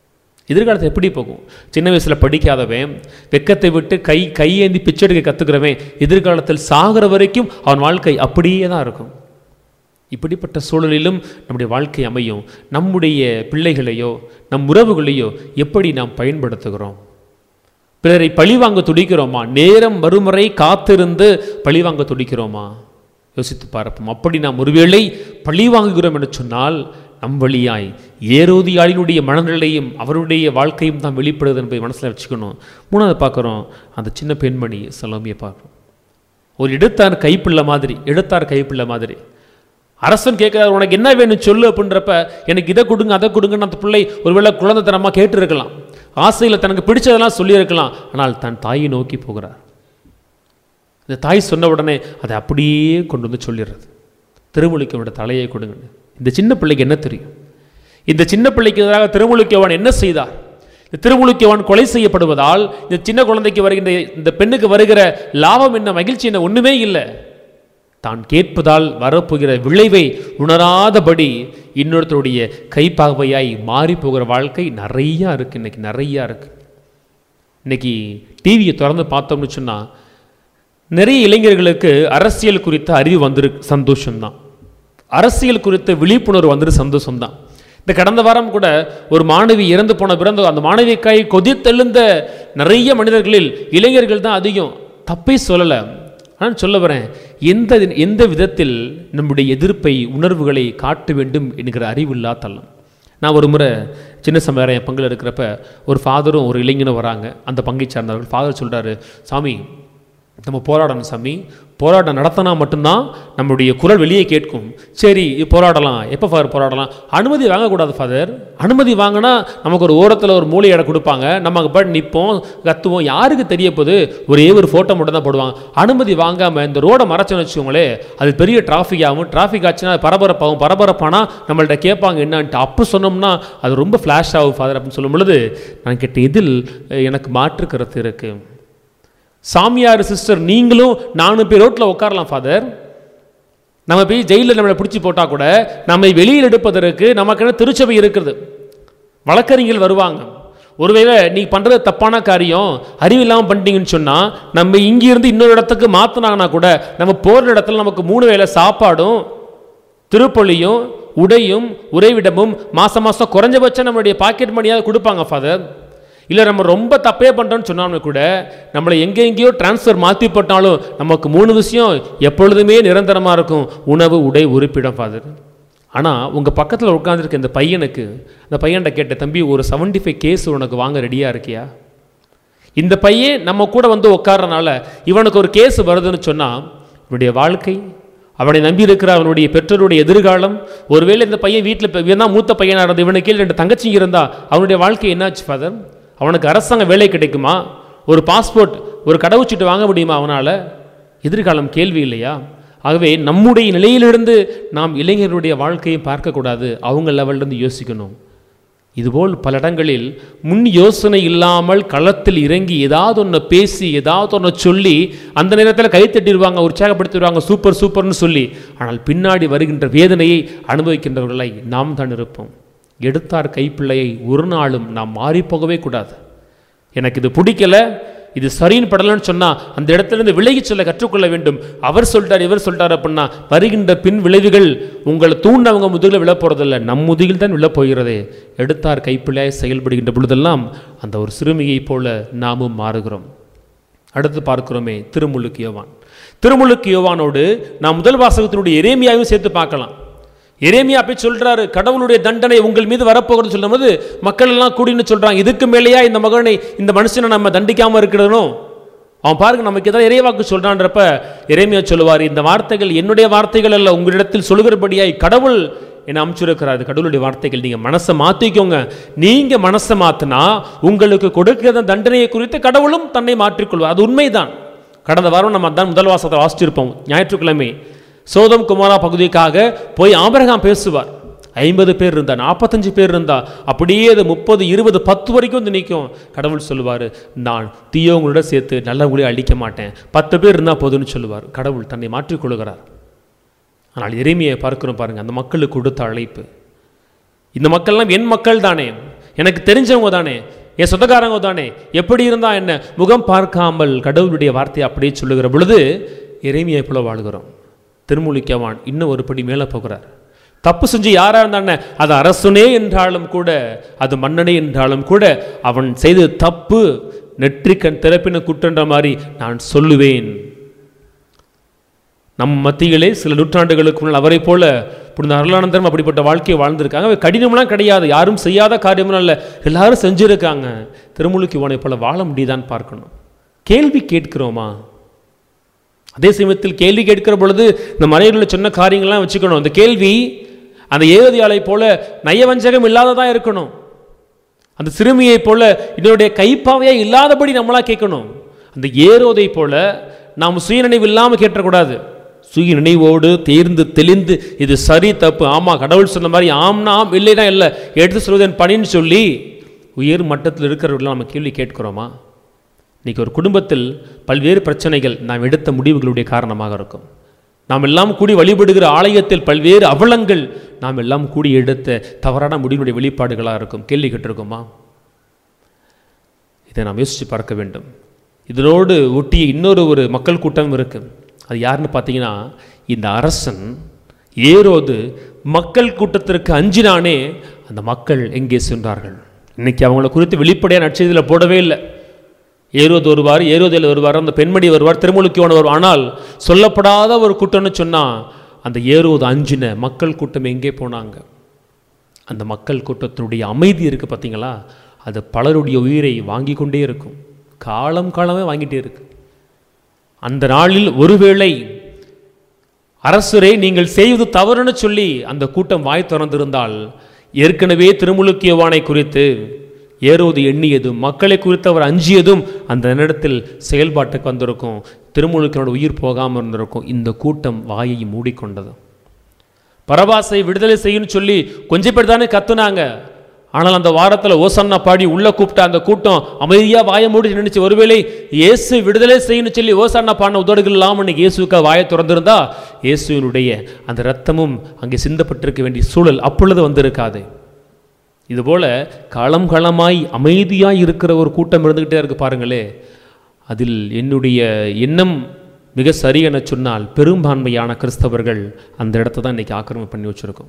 எதிர்காலத்தில் எப்படி போகும் சின்ன வயசில் படிக்காதவன் வெக்கத்தை விட்டு கை கையேந்தி பிச்செடுக்க கற்றுக்கிறவன் எதிர்காலத்தில் சாகிற வரைக்கும் அவன் வாழ்க்கை அப்படியே தான் இருக்கும் இப்படிப்பட்ட சூழலிலும் நம்முடைய வாழ்க்கை அமையும் நம்முடைய பிள்ளைகளையோ நம் உறவுகளையோ எப்படி நாம் பயன்படுத்துகிறோம் பிறரை பழிவாங்க துடிக்கிறோமா நேரம் மறுமுறை காத்திருந்து பழிவாங்க துடிக்கிறோமா யோசித்து பார்ப்போம் அப்படி நாம் ஒருவேளை பழி வாங்குகிறோம் என்று சொன்னால் நம் வழியாய் ஏரோதியாளினுடைய மனநிலையும் அவருடைய வாழ்க்கையும் தான் வெளிப்படுது என்பதை மனசில் வச்சுக்கணும் மூணாவது பார்க்குறோம் அந்த சின்ன பெண்மணி சலோமியை பார்க்குறோம் ஒரு எடுத்தார் கைப்பிள்ளை மாதிரி எடுத்தார் கைப்பிள்ளை மாதிரி அரசன் கேட்குறாரு உனக்கு என்ன வேணும் சொல்லு அப்படின்றப்ப எனக்கு இதை கொடுங்க அதை கொடுங்கன்னு அந்த பிள்ளை ஒருவேளை குழந்தைத்தனமாக கேட்டிருக்கலாம் ஆசையில் தனக்கு பிடிச்சதெல்லாம் சொல்லியிருக்கலாம் ஆனால் தன் தாயை நோக்கி போகிறார் இந்த தாய் சொன்ன உடனே அதை அப்படியே கொண்டு வந்து சொல்லிடுறது திருமுழுக்கவனோட தலையை கொடுங்கன்னு இந்த சின்ன பிள்ளைக்கு என்ன தெரியும் இந்த சின்ன பிள்ளைக்கு எதிராக திருமுழுக்கவன் என்ன செய்தார் இந்த திருமுழுக்கவன் கொலை செய்யப்படுவதால் இந்த சின்ன குழந்தைக்கு வருகின்ற இந்த பெண்ணுக்கு வருகிற லாபம் என்ன மகிழ்ச்சி என்ன ஒன்றுமே இல்லை தான் கேட்பதால் வரப்போகிற விளைவை உணராதபடி இன்னொருத்தருடைய கைப்பாவையாய் மாறி போகிற வாழ்க்கை நிறையா இருக்குது இன்னைக்கு நிறையா இருக்குது இன்னைக்கு டிவியை திறந்து பார்த்தோம்னு சொன்னால் நிறைய இளைஞர்களுக்கு அரசியல் குறித்த அறிவு வந்திருக்கு சந்தோஷம்தான் அரசியல் குறித்த விழிப்புணர்வு வந்துரு சந்தோஷம்தான் இந்த கடந்த வாரம் கூட ஒரு மாணவி இறந்து போன பிறந்த அந்த மாணவிக்காய் கொதித்தெழுந்த நிறைய மனிதர்களில் இளைஞர்கள் தான் அதிகம் தப்பே சொல்லலை ஆனால் சொல்ல வரேன் எந்த எந்த விதத்தில் நம்முடைய எதிர்ப்பை உணர்வுகளை காட்ட வேண்டும் என்கிற அறிவில்லா தள்ளம் நான் ஒரு முறை சின்ன சமையல் என் பங்கில் இருக்கிறப்ப ஒரு ஃபாதரும் ஒரு இளைஞனும் வராங்க அந்த பங்கை சார்ந்தவர்கள் ஃபாதர் சொல்கிறாரு சாமி நம்ம போராடணும் சாமி போராட்டம் நடத்தினா மட்டும்தான் நம்மளுடைய குரல் வெளியே கேட்கும் சரி இது போராடலாம் எப்போ ஃபாதர் போராடலாம் அனுமதி வாங்கக்கூடாது ஃபாதர் அனுமதி வாங்கினா நமக்கு ஒரு ஓரத்தில் ஒரு மூளை இடம் கொடுப்பாங்க நம்ம அங்கே பாட்டு நிற்போம் கத்துவோம் யாருக்கு தெரிய போகுது ஒரே ஒரு ஃபோட்டோ மட்டும் தான் போடுவாங்க அனுமதி வாங்காமல் இந்த ரோடை மறைச்சோன்னு வச்சுக்கோங்களே அது பெரிய டிராஃபிக் ஆகும் டிராஃபிக் ஆச்சுன்னா அது பரபரப்பாகும் பரபரப்பானா நம்மள்ட்ட கேட்பாங்க என்னன்ட்டு அப்போ சொன்னோம்னா அது ரொம்ப ஃப்ளாஷ் ஆகும் ஃபாதர் அப்படின்னு சொல்லும் பொழுது நான் கேட்ட இதில் எனக்கு மாற்று கருத்து இருக்குது சாமியார் சிஸ்டர் நீங்களும் நானும் போய் ரோட்டில் உட்காரலாம் ஃபாதர் நம்ம போய் ஜெயிலில் நம்மளை பிடிச்சி போட்டால் கூட நம்மை வெளியில் எடுப்பதற்கு நமக்கு திருச்சபை இருக்கிறது வழக்கறிஞர்கள் வருவாங்க ஒருவேளை நீ பண்ணுறது தப்பான காரியம் அறிவில்லாமல் பண்ணிட்டீங்கன்னு சொன்னால் நம்ம இங்கிருந்து இன்னொரு இடத்துக்கு மாற்றினாங்கன்னா கூட நம்ம போகிற இடத்துல நமக்கு மூணு வேளை சாப்பாடும் திருப்பொழியும் உடையும் உறைவிடமும் மாதம் மாதம் குறைஞ்சபட்சம் நம்மளுடைய பாக்கெட் மணியாவது கொடுப்பாங்க ஃபாதர் இல்லை நம்ம ரொம்ப தப்பே பண்ணுறோன்னு சொன்னாலும் கூட நம்மளை எங்கெங்கேயோ டிரான்ஸ்ஃபர் மாற்றி போட்டாலும் நமக்கு மூணு விஷயம் எப்பொழுதுமே நிரந்தரமாக இருக்கும் உணவு உடை உறுப்பிடம் ஃபாதர் ஆனால் உங்கள் பக்கத்தில் உட்காந்துருக்க இந்த பையனுக்கு அந்த பையன்கிட்ட கேட்ட தம்பி ஒரு செவன்டி ஃபைவ் கேஸ் உனக்கு வாங்க ரெடியாக இருக்கியா இந்த பையன் நம்ம கூட வந்து உட்காரனால இவனுக்கு ஒரு கேஸ் வருதுன்னு சொன்னால் இவனுடைய வாழ்க்கை அவனை நம்பி இருக்கிற அவனுடைய பெற்றோருடைய எதிர்காலம் ஒருவேளை இந்த பையன் வீட்டில் இவன் தான் மூத்த பையனாக இருந்து இவனுக்கு கீழே ரெண்டு தங்கச்சிங்க இருந்தா அவனுடைய வாழ்க்கை என்னாச்சு ஃபாதர் அவனுக்கு அரசாங்க வேலை கிடைக்குமா ஒரு பாஸ்போர்ட் ஒரு கடவுச்சீட்டு வாங்க முடியுமா அவனால் எதிர்காலம் கேள்வி இல்லையா ஆகவே நம்முடைய நிலையிலிருந்து நாம் இளைஞர்களுடைய வாழ்க்கையை பார்க்கக்கூடாது அவங்க லெவல்லேருந்து யோசிக்கணும் இதுபோல் பல இடங்களில் முன் யோசனை இல்லாமல் களத்தில் இறங்கி ஏதாவது ஒன்று பேசி ஏதாவது ஒன்று சொல்லி அந்த நேரத்தில் கை தட்டிடுவாங்க உற்சாகப்படுத்திடுவாங்க சூப்பர் சூப்பர்னு சொல்லி ஆனால் பின்னாடி வருகின்ற வேதனையை அனுபவிக்கின்றவர்களை நாம் தான் இருப்போம் எடுத்தார் கைப்பிள்ளையை ஒரு நாளும் நாம் மாறிப்போகவே கூடாது எனக்கு இது பிடிக்கல இது சரின்னு படலன்னு சொன்னால் அந்த இடத்துலேருந்து விலகி சொல்ல கற்றுக்கொள்ள வேண்டும் அவர் சொல்லிட்டார் இவர் சொல்லிட்டார் அப்படின்னா வருகின்ற பின் விளைவுகள் உங்களை தூண்டவங்க முதுகில் விழ போகிறதில்ல நம் முதுகில் தான் விழப் போகிறதே எடுத்தார் கைப்பிள்ளையாய் செயல்படுகின்ற பொழுதெல்லாம் அந்த ஒரு சிறுமியைப் போல நாமும் மாறுகிறோம் அடுத்து பார்க்கிறோமே திருமுழுக்கு யோவான் திருமுழுக்கு யோவானோடு நாம் முதல் வாசகத்தினுடைய எரேமியாவையும் சேர்த்து பார்க்கலாம் எரேமியா போய் சொல்றாரு கடவுளுடைய தண்டனை உங்கள் மீது வரப்போகிறது சொல்லும்போது மக்கள் எல்லாம் கூடின்னு சொல்றாங்க இதுக்கு மேலேயா இந்த மகனை இந்த மனுஷனை நம்ம தண்டிக்காம இருக்கிறனும் அவன் பாருங்க நமக்கு ஏதாவது இறைவாக்கு சொல்றான்றப்ப இறைமையா சொல்லுவார் இந்த வார்த்தைகள் என்னுடைய வார்த்தைகள் அல்ல உங்களிடத்தில் சொல்கிறபடியாய் கடவுள் என்னை அமைச்சிருக்கிறார் இது கடவுளுடைய வார்த்தைகள் நீங்க மனசை மாத்திக்கோங்க நீங்க மனசை மாத்தினா உங்களுக்கு கொடுக்கிற தண்டனையை குறித்து கடவுளும் தன்னை மாற்றிக்கொள்வார் அது உண்மைதான் கடந்த வாரம் நம்ம அதான் முதல் வாசத்தை வாசிச்சிருப்போம் ஞாயிற்றுக்கிழமை சோதம் குமாரா பகுதிக்காக போய் ஆபரகாம் பேசுவார் ஐம்பது பேர் இருந்தா நாற்பத்தஞ்சு பேர் இருந்தா அப்படியே அது முப்பது இருபது பத்து வரைக்கும் வந்து நிற்கும் கடவுள் சொல்லுவார் நான் தீயவங்களோட சேர்த்து நல்லவங்களே அழிக்க மாட்டேன் பத்து பேர் இருந்தால் போதும்னு சொல்லுவார் கடவுள் தன்னை மாற்றிக்கொள்கிறார் ஆனால் எளிமையை பார்க்கிறோம் பாருங்க அந்த மக்களுக்கு கொடுத்த அழைப்பு இந்த மக்கள்லாம் என் மக்கள் தானே எனக்கு தெரிஞ்சவங்க தானே என் சொந்தக்காரங்க தானே எப்படி இருந்தா என்ன முகம் பார்க்காமல் கடவுளுடைய வார்த்தையை அப்படியே சொல்லுகிற பொழுது இறைமையை போல வாழ்கிறோம் திருமொழிக்கவான் இன்னும் ஒரு படி மேலே போகிறார் தப்பு செஞ்சு யாரா இருந்தானே அது அரசனே என்றாலும் கூட அது மன்னனே என்றாலும் கூட அவன் செய்த தப்பு நெற்றிக்கண் திறப்பின குற்றன்ற மாதிரி நான் சொல்லுவேன் நம் மத்தியிலே சில நூற்றாண்டுகளுக்கு முன்னால் அவரை போல புனித அருளானந்தரும் அப்படிப்பட்ட வாழ்க்கையை வாழ்ந்திருக்காங்க அவை கடினம்லாம் கிடையாது யாரும் செய்யாத காரியம்லாம் இல்லை எல்லாரும் செஞ்சுருக்காங்க திருமுழுக்கு இவனை போல வாழ முடியுதான்னு பார்க்கணும் கேள்வி கேட்கிறோமா அதே சமயத்தில் கேள்வி கேட்கிற பொழுது இந்த மறைகளில் சொன்ன காரியங்கள்லாம் வச்சுக்கணும் அந்த கேள்வி அந்த ஏவதியாலை போல நயவஞ்சகம் இல்லாததா இருக்கணும் அந்த சிறுமியைப் போல இதனுடைய கைப்பாவையே இல்லாதபடி நம்மளா கேட்கணும் அந்த ஏரோதை போல நாம் சுயநினைவு இல்லாமல் கேட்டக்கூடாது சுய நினைவோடு தேர்ந்து தெளிந்து இது சரி தப்பு ஆமாம் கடவுள் சொன்ன மாதிரி ஆம்னா ஆம் இல்லைனா இல்லை எடுத்து சொல்வதன் பணின்னு சொல்லி உயர் மட்டத்தில் இருக்கிறவர்களாம் நம்ம கேள்வி கேட்கிறோமா இன்னைக்கு ஒரு குடும்பத்தில் பல்வேறு பிரச்சனைகள் நாம் எடுத்த முடிவுகளுடைய காரணமாக இருக்கும் நாம் எல்லாம் கூடி வழிபடுகிற ஆலயத்தில் பல்வேறு அவலங்கள் நாம் எல்லாம் கூடி எடுத்த தவறான முடிவினுடைய வெளிப்பாடுகளாக இருக்கும் கேள்வி கேட்டிருக்கோமா இதை நாம் யோசித்து பார்க்க வேண்டும் இதனோடு ஒட்டிய இன்னொரு ஒரு மக்கள் கூட்டம் இருக்கு அது யாருன்னு பார்த்தீங்கன்னா இந்த அரசன் ஏரோது மக்கள் கூட்டத்திற்கு அஞ்சினானே அந்த மக்கள் எங்கே சென்றார்கள் இன்னைக்கு அவங்கள குறித்து வெளிப்படையாக நட்சத்திரத்தில் போடவே இல்லை ஏரோது வருவார் ஏரோதில் வருவார் அந்த பெண்மணி வருவார் திருமுழுக்கியோன வருவார் ஆனால் சொல்லப்படாத ஒரு கூட்டம்னு சொன்னால் அந்த ஏரோது அஞ்சின மக்கள் கூட்டம் எங்கே போனாங்க அந்த மக்கள் கூட்டத்தினுடைய அமைதி இருக்குது பார்த்தீங்களா அது பலருடைய உயிரை வாங்கி கொண்டே இருக்கும் காலம் காலமே வாங்கிட்டே இருக்கு அந்த நாளில் ஒருவேளை அரசரே நீங்கள் செய்வது தவறுன்னு சொல்லி அந்த கூட்டம் வாய் திறந்திருந்தால் ஏற்கனவே திருமுழுக்கியவானை குறித்து ஏறுவது எண்ணியதும் மக்களை குறித்து அவர் அஞ்சியதும் அந்த நேரத்தில் செயல்பாட்டுக்கு வந்திருக்கும் திருமுழுக்கினோட உயிர் போகாமல் இருந்திருக்கும் இந்த கூட்டம் வாயை மூடிக்கொண்டது பரபாசை விடுதலை செய்யணும்னு சொல்லி கொஞ்சம் பேர் தானே கத்துனாங்க ஆனால் அந்த வாரத்தில் ஓசன்னா பாடி உள்ள கூப்பிட்ட அந்த கூட்டம் அமைதியாக வாயை மூடி நினைச்சு ஒருவேளை இயேசு விடுதலை செய்யணும்னு சொல்லி ஓசன்னா பாடின உதடுகள் இல்லாமல் இன்னைக்கு இயேசுக்கா வாயை திறந்திருந்தா இயேசுவினுடைய அந்த ரத்தமும் அங்கே சிந்தப்பட்டிருக்க வேண்டிய சூழல் அப்பொழுது வந்திருக்காது இதுபோல காலம் காலமாய் அமைதியாய் இருக்கிற ஒரு கூட்டம் இருந்துக்கிட்டே இருக்கு பாருங்களே அதில் என்னுடைய எண்ணம் மிக சரி என சொன்னால் பெரும்பான்மையான கிறிஸ்தவர்கள் அந்த இடத்த தான் இன்னைக்கு ஆக்கிரமிப்பு பண்ணி வச்சிருக்கோம்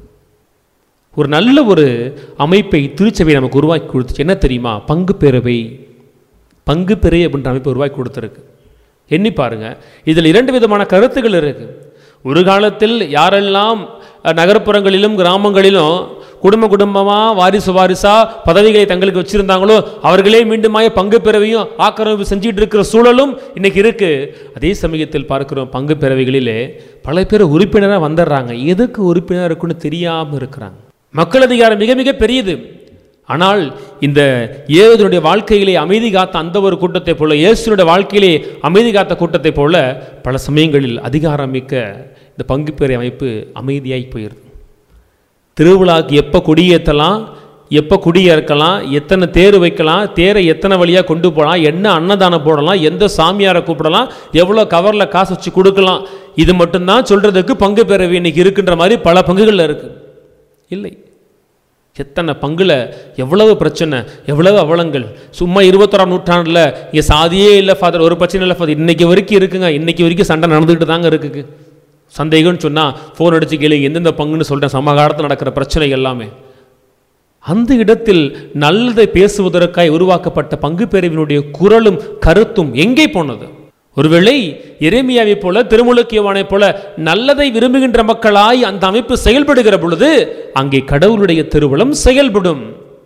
ஒரு நல்ல ஒரு அமைப்பை திருச்சபை நமக்கு உருவாக்கி கொடுத்துச்சு என்ன தெரியுமா பங்கு பேரவை பங்கு பெறை அப்படின்ற அமைப்பு உருவாக்கி கொடுத்துருக்கு எண்ணி பாருங்க இதில் இரண்டு விதமான கருத்துகள் இருக்கு ஒரு காலத்தில் யாரெல்லாம் அஹ், நகர்ப்புறங்களிலும் கிராமங்களிலும் குடும்ப குடும்பமாக வாரிசு வாரிசா பதவிகளை தங்களுக்கு வச்சிருந்தாங்களோ அவர்களே மீண்டுமாய பங்கு பெறவையும் ஆக்கிரமிப்பு செஞ்சிட்டு இருக்கிற சூழலும் இன்னைக்கு இருக்கு அதே சமயத்தில் பார்க்கிறோம் பங்கு பெறவைகளிலே பல பேர் உறுப்பினராக வந்துடுறாங்க எதுக்கு உறுப்பினர் இருக்குன்னு தெரியாமல் இருக்கிறாங்க மக்கள் அதிகாரம் மிக மிக பெரியது ஆனால் இந்த ஏழுதனுடைய வாழ்க்கையிலே அமைதி காத்த அந்த ஒரு கூட்டத்தை போல இயேசுனுடைய வாழ்க்கையிலே அமைதி காத்த கூட்டத்தை போல பல சமயங்களில் அதிகாரம் மிக்க இந்த பங்கு பெறை அமைப்பு அமைதியாய் போயிடுது திருவிழாக்கு எப்போ கொடியேற்றலாம் எப்போ குடியேற்கலாம் எத்தனை தேர் வைக்கலாம் தேரை எத்தனை வழியாக கொண்டு போகலாம் என்ன அன்னதானம் போடலாம் எந்த சாமியாரை கூப்பிடலாம் எவ்வளோ கவரில் காசு வச்சு கொடுக்கலாம் இது மட்டும்தான் சொல்கிறதுக்கு பங்கு பெறவி இன்னைக்கு இருக்குன்ற மாதிரி பல பங்குகளில் இருக்குது இல்லை எத்தனை பங்குல எவ்வளவு பிரச்சனை எவ்வளவு அவலங்கள் சும்மா இருபத்தொராம் நூற்றாண்டில் இங்கே சாதியே இல்லை ஃபாதர் ஒரு பிரச்சனை இல்லை ஃபாதர் இன்னைக்கு வரைக்கும் இருக்குங்க இன்னைக்கு வரைக்கும் சண்டை நடந்துக்கிட்டு தாங்க இருக்குது சந்தேகம்னு சொன்னால் ஃபோன் அடிச்சு கேளுங்க எந்தெந்த பங்குன்னு சொல்கிறேன் சமகாலத்தில் நடக்கிற பிரச்சனை எல்லாமே அந்த இடத்தில் நல்லதை பேசுவதற்காய் உருவாக்கப்பட்ட பங்கு பிரிவினுடைய குரலும் கருத்தும் எங்கே போனது ஒருவேளை எரேமியாவைப் போல திருமுழுக்கியவானைப் போல நல்லதை விரும்புகின்ற மக்களாய் அந்த அமைப்பு செயல்படுகிற பொழுது அங்கே கடவுளுடைய திருவுளம் செயல்படும்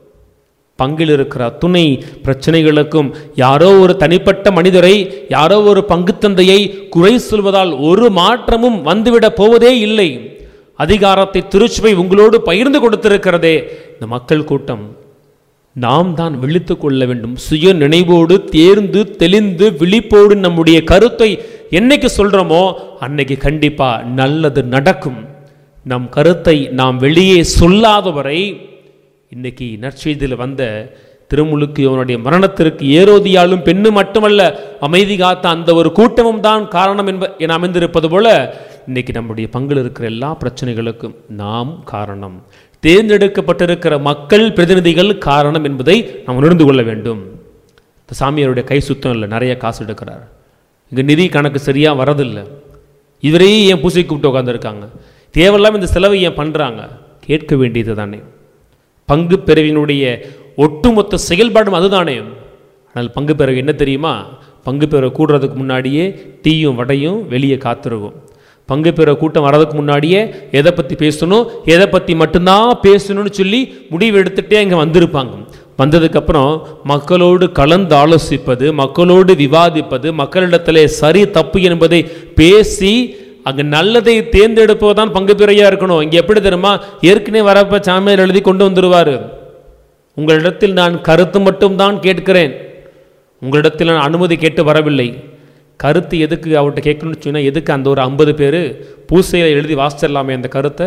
பங்கில் இருக்கிற அத்துணை பிரச்சனைகளுக்கும் யாரோ ஒரு தனிப்பட்ட மனிதரை யாரோ ஒரு பங்குத்தந்தையை குறை சொல்வதால் ஒரு மாற்றமும் வந்துவிடப் போவதே இல்லை அதிகாரத்தை திருச்சுவை உங்களோடு பகிர்ந்து கொடுத்திருக்கிறதே இந்த மக்கள் கூட்டம் நாம் தான் விழித்துக் கொள்ள வேண்டும் சுய நினைவோடு தேர்ந்து தெளிந்து விழிப்போடு நம்முடைய கருத்தை என்னைக்கு சொல்றோமோ அன்னைக்கு கண்டிப்பா நல்லது நடக்கும் நம் கருத்தை நாம் வெளியே சொல்லாதவரை இன்னைக்கு நற்செய்தியில் வந்த திருமுழுக்கு அவனுடைய மரணத்திற்கு ஏரோதியாலும் பெண்ணு மட்டுமல்ல அமைதி காத்த அந்த ஒரு கூட்டமும் தான் காரணம் என்ப என அமைந்திருப்பது போல இன்னைக்கு நம்முடைய பங்கில் இருக்கிற எல்லா பிரச்சனைகளுக்கும் நாம் காரணம் தேர்ந்தெடுக்கப்பட்டிருக்கிற மக்கள் பிரதிநிதிகள் காரணம் என்பதை நாம் உணர்ந்து கொள்ள வேண்டும் இந்த சாமியாருடைய கை சுத்தம் இல்லை நிறைய காசு எடுக்கிறார் இங்கே நிதி கணக்கு சரியாக வரதில்லை இவரையே ஏன் பூசை கூப்பிட்டு உட்காந்துருக்காங்க தேவையில்லாம இந்த செலவை ஏன் பண்ணுறாங்க கேட்க வேண்டியது தானே பங்கு பிரிவினுடைய ஒட்டுமொத்த செயல்பாடும் அதுதானே ஆனால் பங்கு பிறகு என்ன தெரியுமா பங்கு பெற கூடுறதுக்கு முன்னாடியே டீயும் வடையும் வெளியே காத்திருக்கும் பங்கு பெற கூட்டம் வர்றதுக்கு முன்னாடியே எதை பற்றி பேசணும் எதை பற்றி மட்டும்தான் பேசணும்னு சொல்லி முடிவு எடுத்துகிட்டே இங்கே வந்திருப்பாங்க வந்ததுக்கப்புறம் மக்களோடு கலந்து ஆலோசிப்பது மக்களோடு விவாதிப்பது மக்களிடத்திலே சரி தப்பு என்பதை பேசி அங்கே நல்லதை தேர்ந்தெடுப்பது தான் பங்கு பிறையாக இருக்கணும் இங்கே எப்படி தெரியுமா ஏற்கனவே வரப்ப சாமியார் எழுதி கொண்டு வந்துடுவார் உங்களிடத்தில் நான் கருத்து மட்டும்தான் கேட்கிறேன் உங்களிடத்தில் நான் அனுமதி கேட்டு வரவில்லை கருத்து எதுக்கு அவர்கிட்ட கேட்கணும்னு சொன்னால் எதுக்கு அந்த ஒரு ஐம்பது பேர் பூசையில் எழுதி வாசிச்சிடலாமே அந்த கருத்தை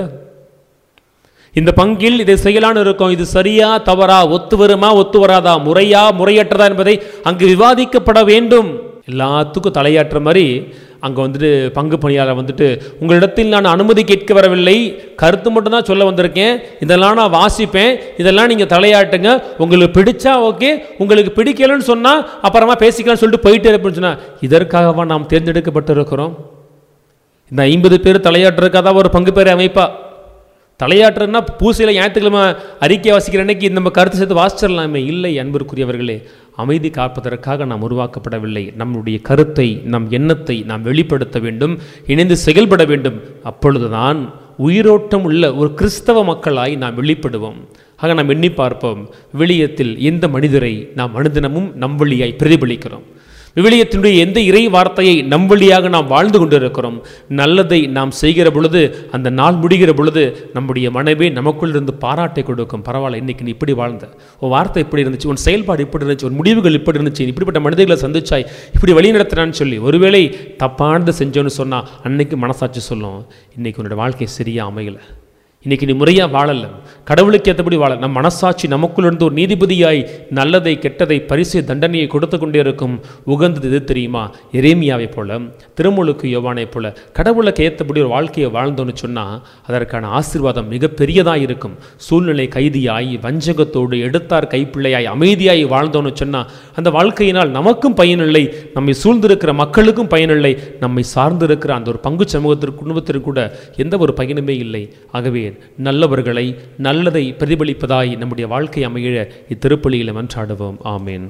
இந்த பங்கில் இதை செய்யலான்னு இருக்கும் இது சரியா தவறா ஒத்து வருமா ஒத்து வராதா முறையா முறையற்றதா என்பதை அங்கு விவாதிக்கப்பட வேண்டும் எல்லாத்துக்கும் தலையாற்ற மாதிரி அங்கே வந்துட்டு பங்கு பணியாளர் வந்துட்டு உங்களிடத்தில் நான் அனுமதி கேட்க வரவில்லை கருத்து மட்டும்தான் சொல்ல வந்திருக்கேன் இதெல்லாம் நான் வாசிப்பேன் இதெல்லாம் நீங்கள் தலையாட்டுங்க உங்களுக்கு பிடிச்சா ஓகே உங்களுக்கு பிடிக்கலன்னு சொன்னால் அப்புறமா பேசிக்கலாம்னு சொல்லிட்டு போயிட்டே இருப்பேன்னு சொன்னால் இதற்காகவா நாம் தேர்ந்தெடுக்கப்பட்டிருக்கிறோம் இந்த ஐம்பது பேர் தலையாட்டுறதுக்காக தான் ஒரு பங்கு பேரை அமைப்பா தலையாட்டுறதுன்னா பூசையில் ஞாயிற்றுக்கிழமை அறிக்கை வாசிக்கிற அன்னைக்கு நம்ம கருத்து சேர்த்து வாசிச்சிடலாமே இல்லை அன்பிற்குரியவர்களே அமைதி காப்பதற்காக நாம் உருவாக்கப்படவில்லை நம்முடைய கருத்தை நம் எண்ணத்தை நாம் வெளிப்படுத்த வேண்டும் இணைந்து செயல்பட வேண்டும் அப்பொழுதுதான் உயிரோட்டம் உள்ள ஒரு கிறிஸ்தவ மக்களாய் நாம் வெளிப்படுவோம் ஆக நாம் எண்ணி பார்ப்போம் விவிலியத்தில் எந்த மனிதரை நாம் அனுதினமும் நம் வழியாய் பிரதிபலிக்கிறோம் விவிலியத்தினுடைய எந்த இறை வார்த்தையை நம் வழியாக நாம் வாழ்ந்து கொண்டிருக்கிறோம் நல்லதை நாம் செய்கிற பொழுது அந்த நாள் முடிகிற பொழுது நம்முடைய மனைவி நமக்குள் இருந்து பாராட்டை கொடுக்கும் பரவாயில்ல இன்னைக்கு நீ இப்படி வாழ்ந்த உன் வார்த்தை இப்படி இருந்துச்சு உன் செயல்பாடு இப்படி இருந்துச்சு உன் முடிவுகள் இப்படி இருந்துச்சு நீ இப்படிப்பட்ட மனிதர்களை சந்திச்சாய் இப்படி வழி நடத்தினான்னு சொல்லி ஒருவேளை தப்பானது செஞ்சோன்னு சொன்னால் அன்னைக்கு மனசாட்சி சொல்லும் இன்னைக்கு உன்னோட வாழ்க்கை சரியா அமையலை இன்னைக்கு நீ முறையாக வாழல கடவுளுக்கு ஏற்றபடி வாழ நம் மனசாட்சி நமக்குள் இருந்து ஒரு நீதிபதியாய் நல்லதை கெட்டதை பரிசு தண்டனையை கொடுத்து கொண்டே இருக்கும் உகந்தது எது தெரியுமா எரேமியாவை போல திருமுழுக்கு யோவானை போல கடவுளுக்கு ஏற்றபடி ஒரு வாழ்க்கையை வாழ்ந்தோன்னு சொன்னால் அதற்கான ஆசீர்வாதம் மிக பெரியதாக இருக்கும் சூழ்நிலை கைதியாய் வஞ்சகத்தோடு எடுத்தார் கைப்பிள்ளையாய் அமைதியாய் வாழ்ந்தோன்னு சொன்னால் அந்த வாழ்க்கையினால் நமக்கும் பயனில்லை நம்மை சூழ்ந்திருக்கிற மக்களுக்கும் பயனில்லை நம்மை சார்ந்திருக்கிற அந்த ஒரு பங்கு சமூகத்திற்கு குடும்பத்திற்கு கூட எந்த ஒரு பயனுமே இல்லை ஆகவே நல்லவர்களை நல்லதை பிரதிபலிப்பதாய் நம்முடைய வாழ்க்கை அமைய இத்திருப்பலியில் மன்றாடுவோம் ஆமேன்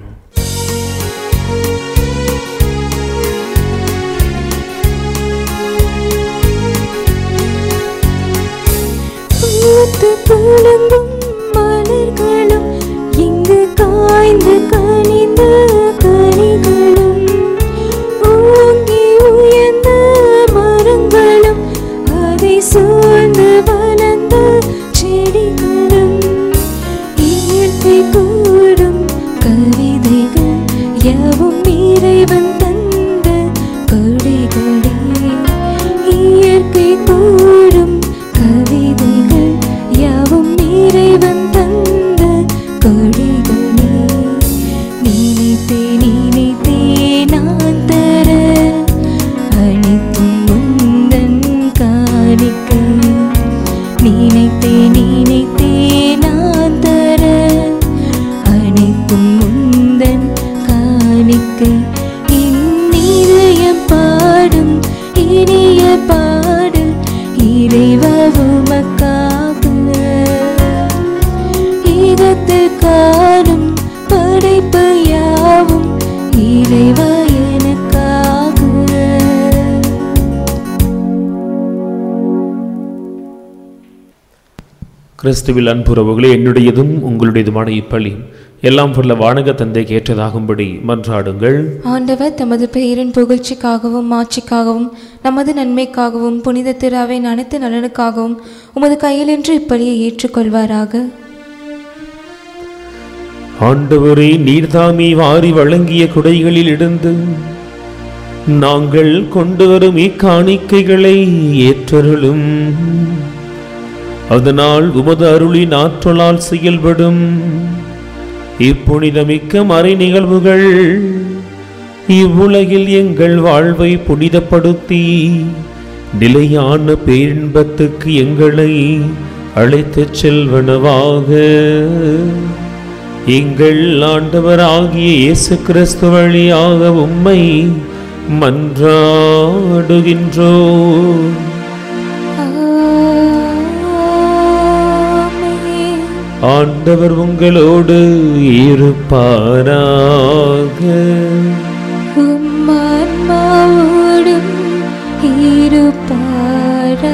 பூத்து குலுங்கும் மலர்களும் இங்கு காய்ந்து கனிந்த கனிகளும் ஓங்கி உயர்ந்த மரங்களும் அதை சூழ்ந்து வளர்ந்த செடிகளும் இயற்கை கூடும் கவிதைகள் யாவும் இறைவன் தந்த கொடைகளே இயற்கை கூடும் கவிதைகள் யாவும் இறைவன் தந்த கொடைகளே நினைத்தே நினைத்தே நான் தர அனைத்தும் முந்தன் காணிக்கை நினைத்தே நினைத்தே நான் தர அனைத்தும் முந்தன் காணிக்கை இந்நிறைய பாடும் இனிய பாடல் இறைவவுமக்காக ஈகத்தில் காணும் படைப்பு யாவும் இறைவா எனக்காக கிறிஸ்துவில் அன்புறவுகளே என்னுடையதும் உங்களுடையதுமான இப்பலி எல்லாம் வல்ல வானக தந்தைக்கு ஏற்றதாகும்படி மன்றாடுங்கள் ஆண்டவர் தமது பெயரின் புகழ்ச்சிக்காகவும் மாட்சிக்காகவும் நமது நன்மைக்காகவும் புனித திராவின் அனைத்து நலனுக்காகவும் உமது கையிலென்று இப்படியை ஏற்றுக்கொள்வாராக ஆண்டவரே நீர்தாமி வாரி வழங்கிய குடைகளில் இருந்து நாங்கள் கொண்டு வரும் இக்காணிக்கைகளை ஏற்றருளும் அதனால் உமது அருளின் ஆற்றலால் செயல்படும் இப்புனிதமிக்க மறை நிகழ்வுகள் இவ்வுலகில் எங்கள் வாழ்வை புனிதப்படுத்தி நிலையான பேரின்பத்துக்கு எங்களை அழைத்துச் செல்வனவாக எங்கள் ஆண்டவராகிய இயேசு கிறிஸ்து வழியாக உம்மை மன்றாடுகின்றோ ஆமென். ஆண்டவர் உங்களோடு இருப்பாராக உம் ஆன்மாவோடும் இருப்பாராக.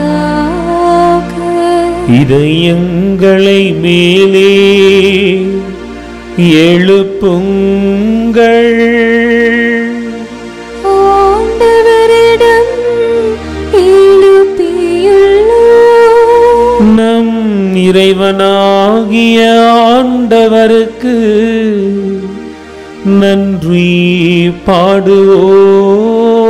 இதயங்களை மேலே எழுப்புங்கள் ஆண்டவரிடம் எழுப்பியுள்ளோம். நம் இறைவனாகிய ஆண்டவருக்கு நன்றி பாடுவோம்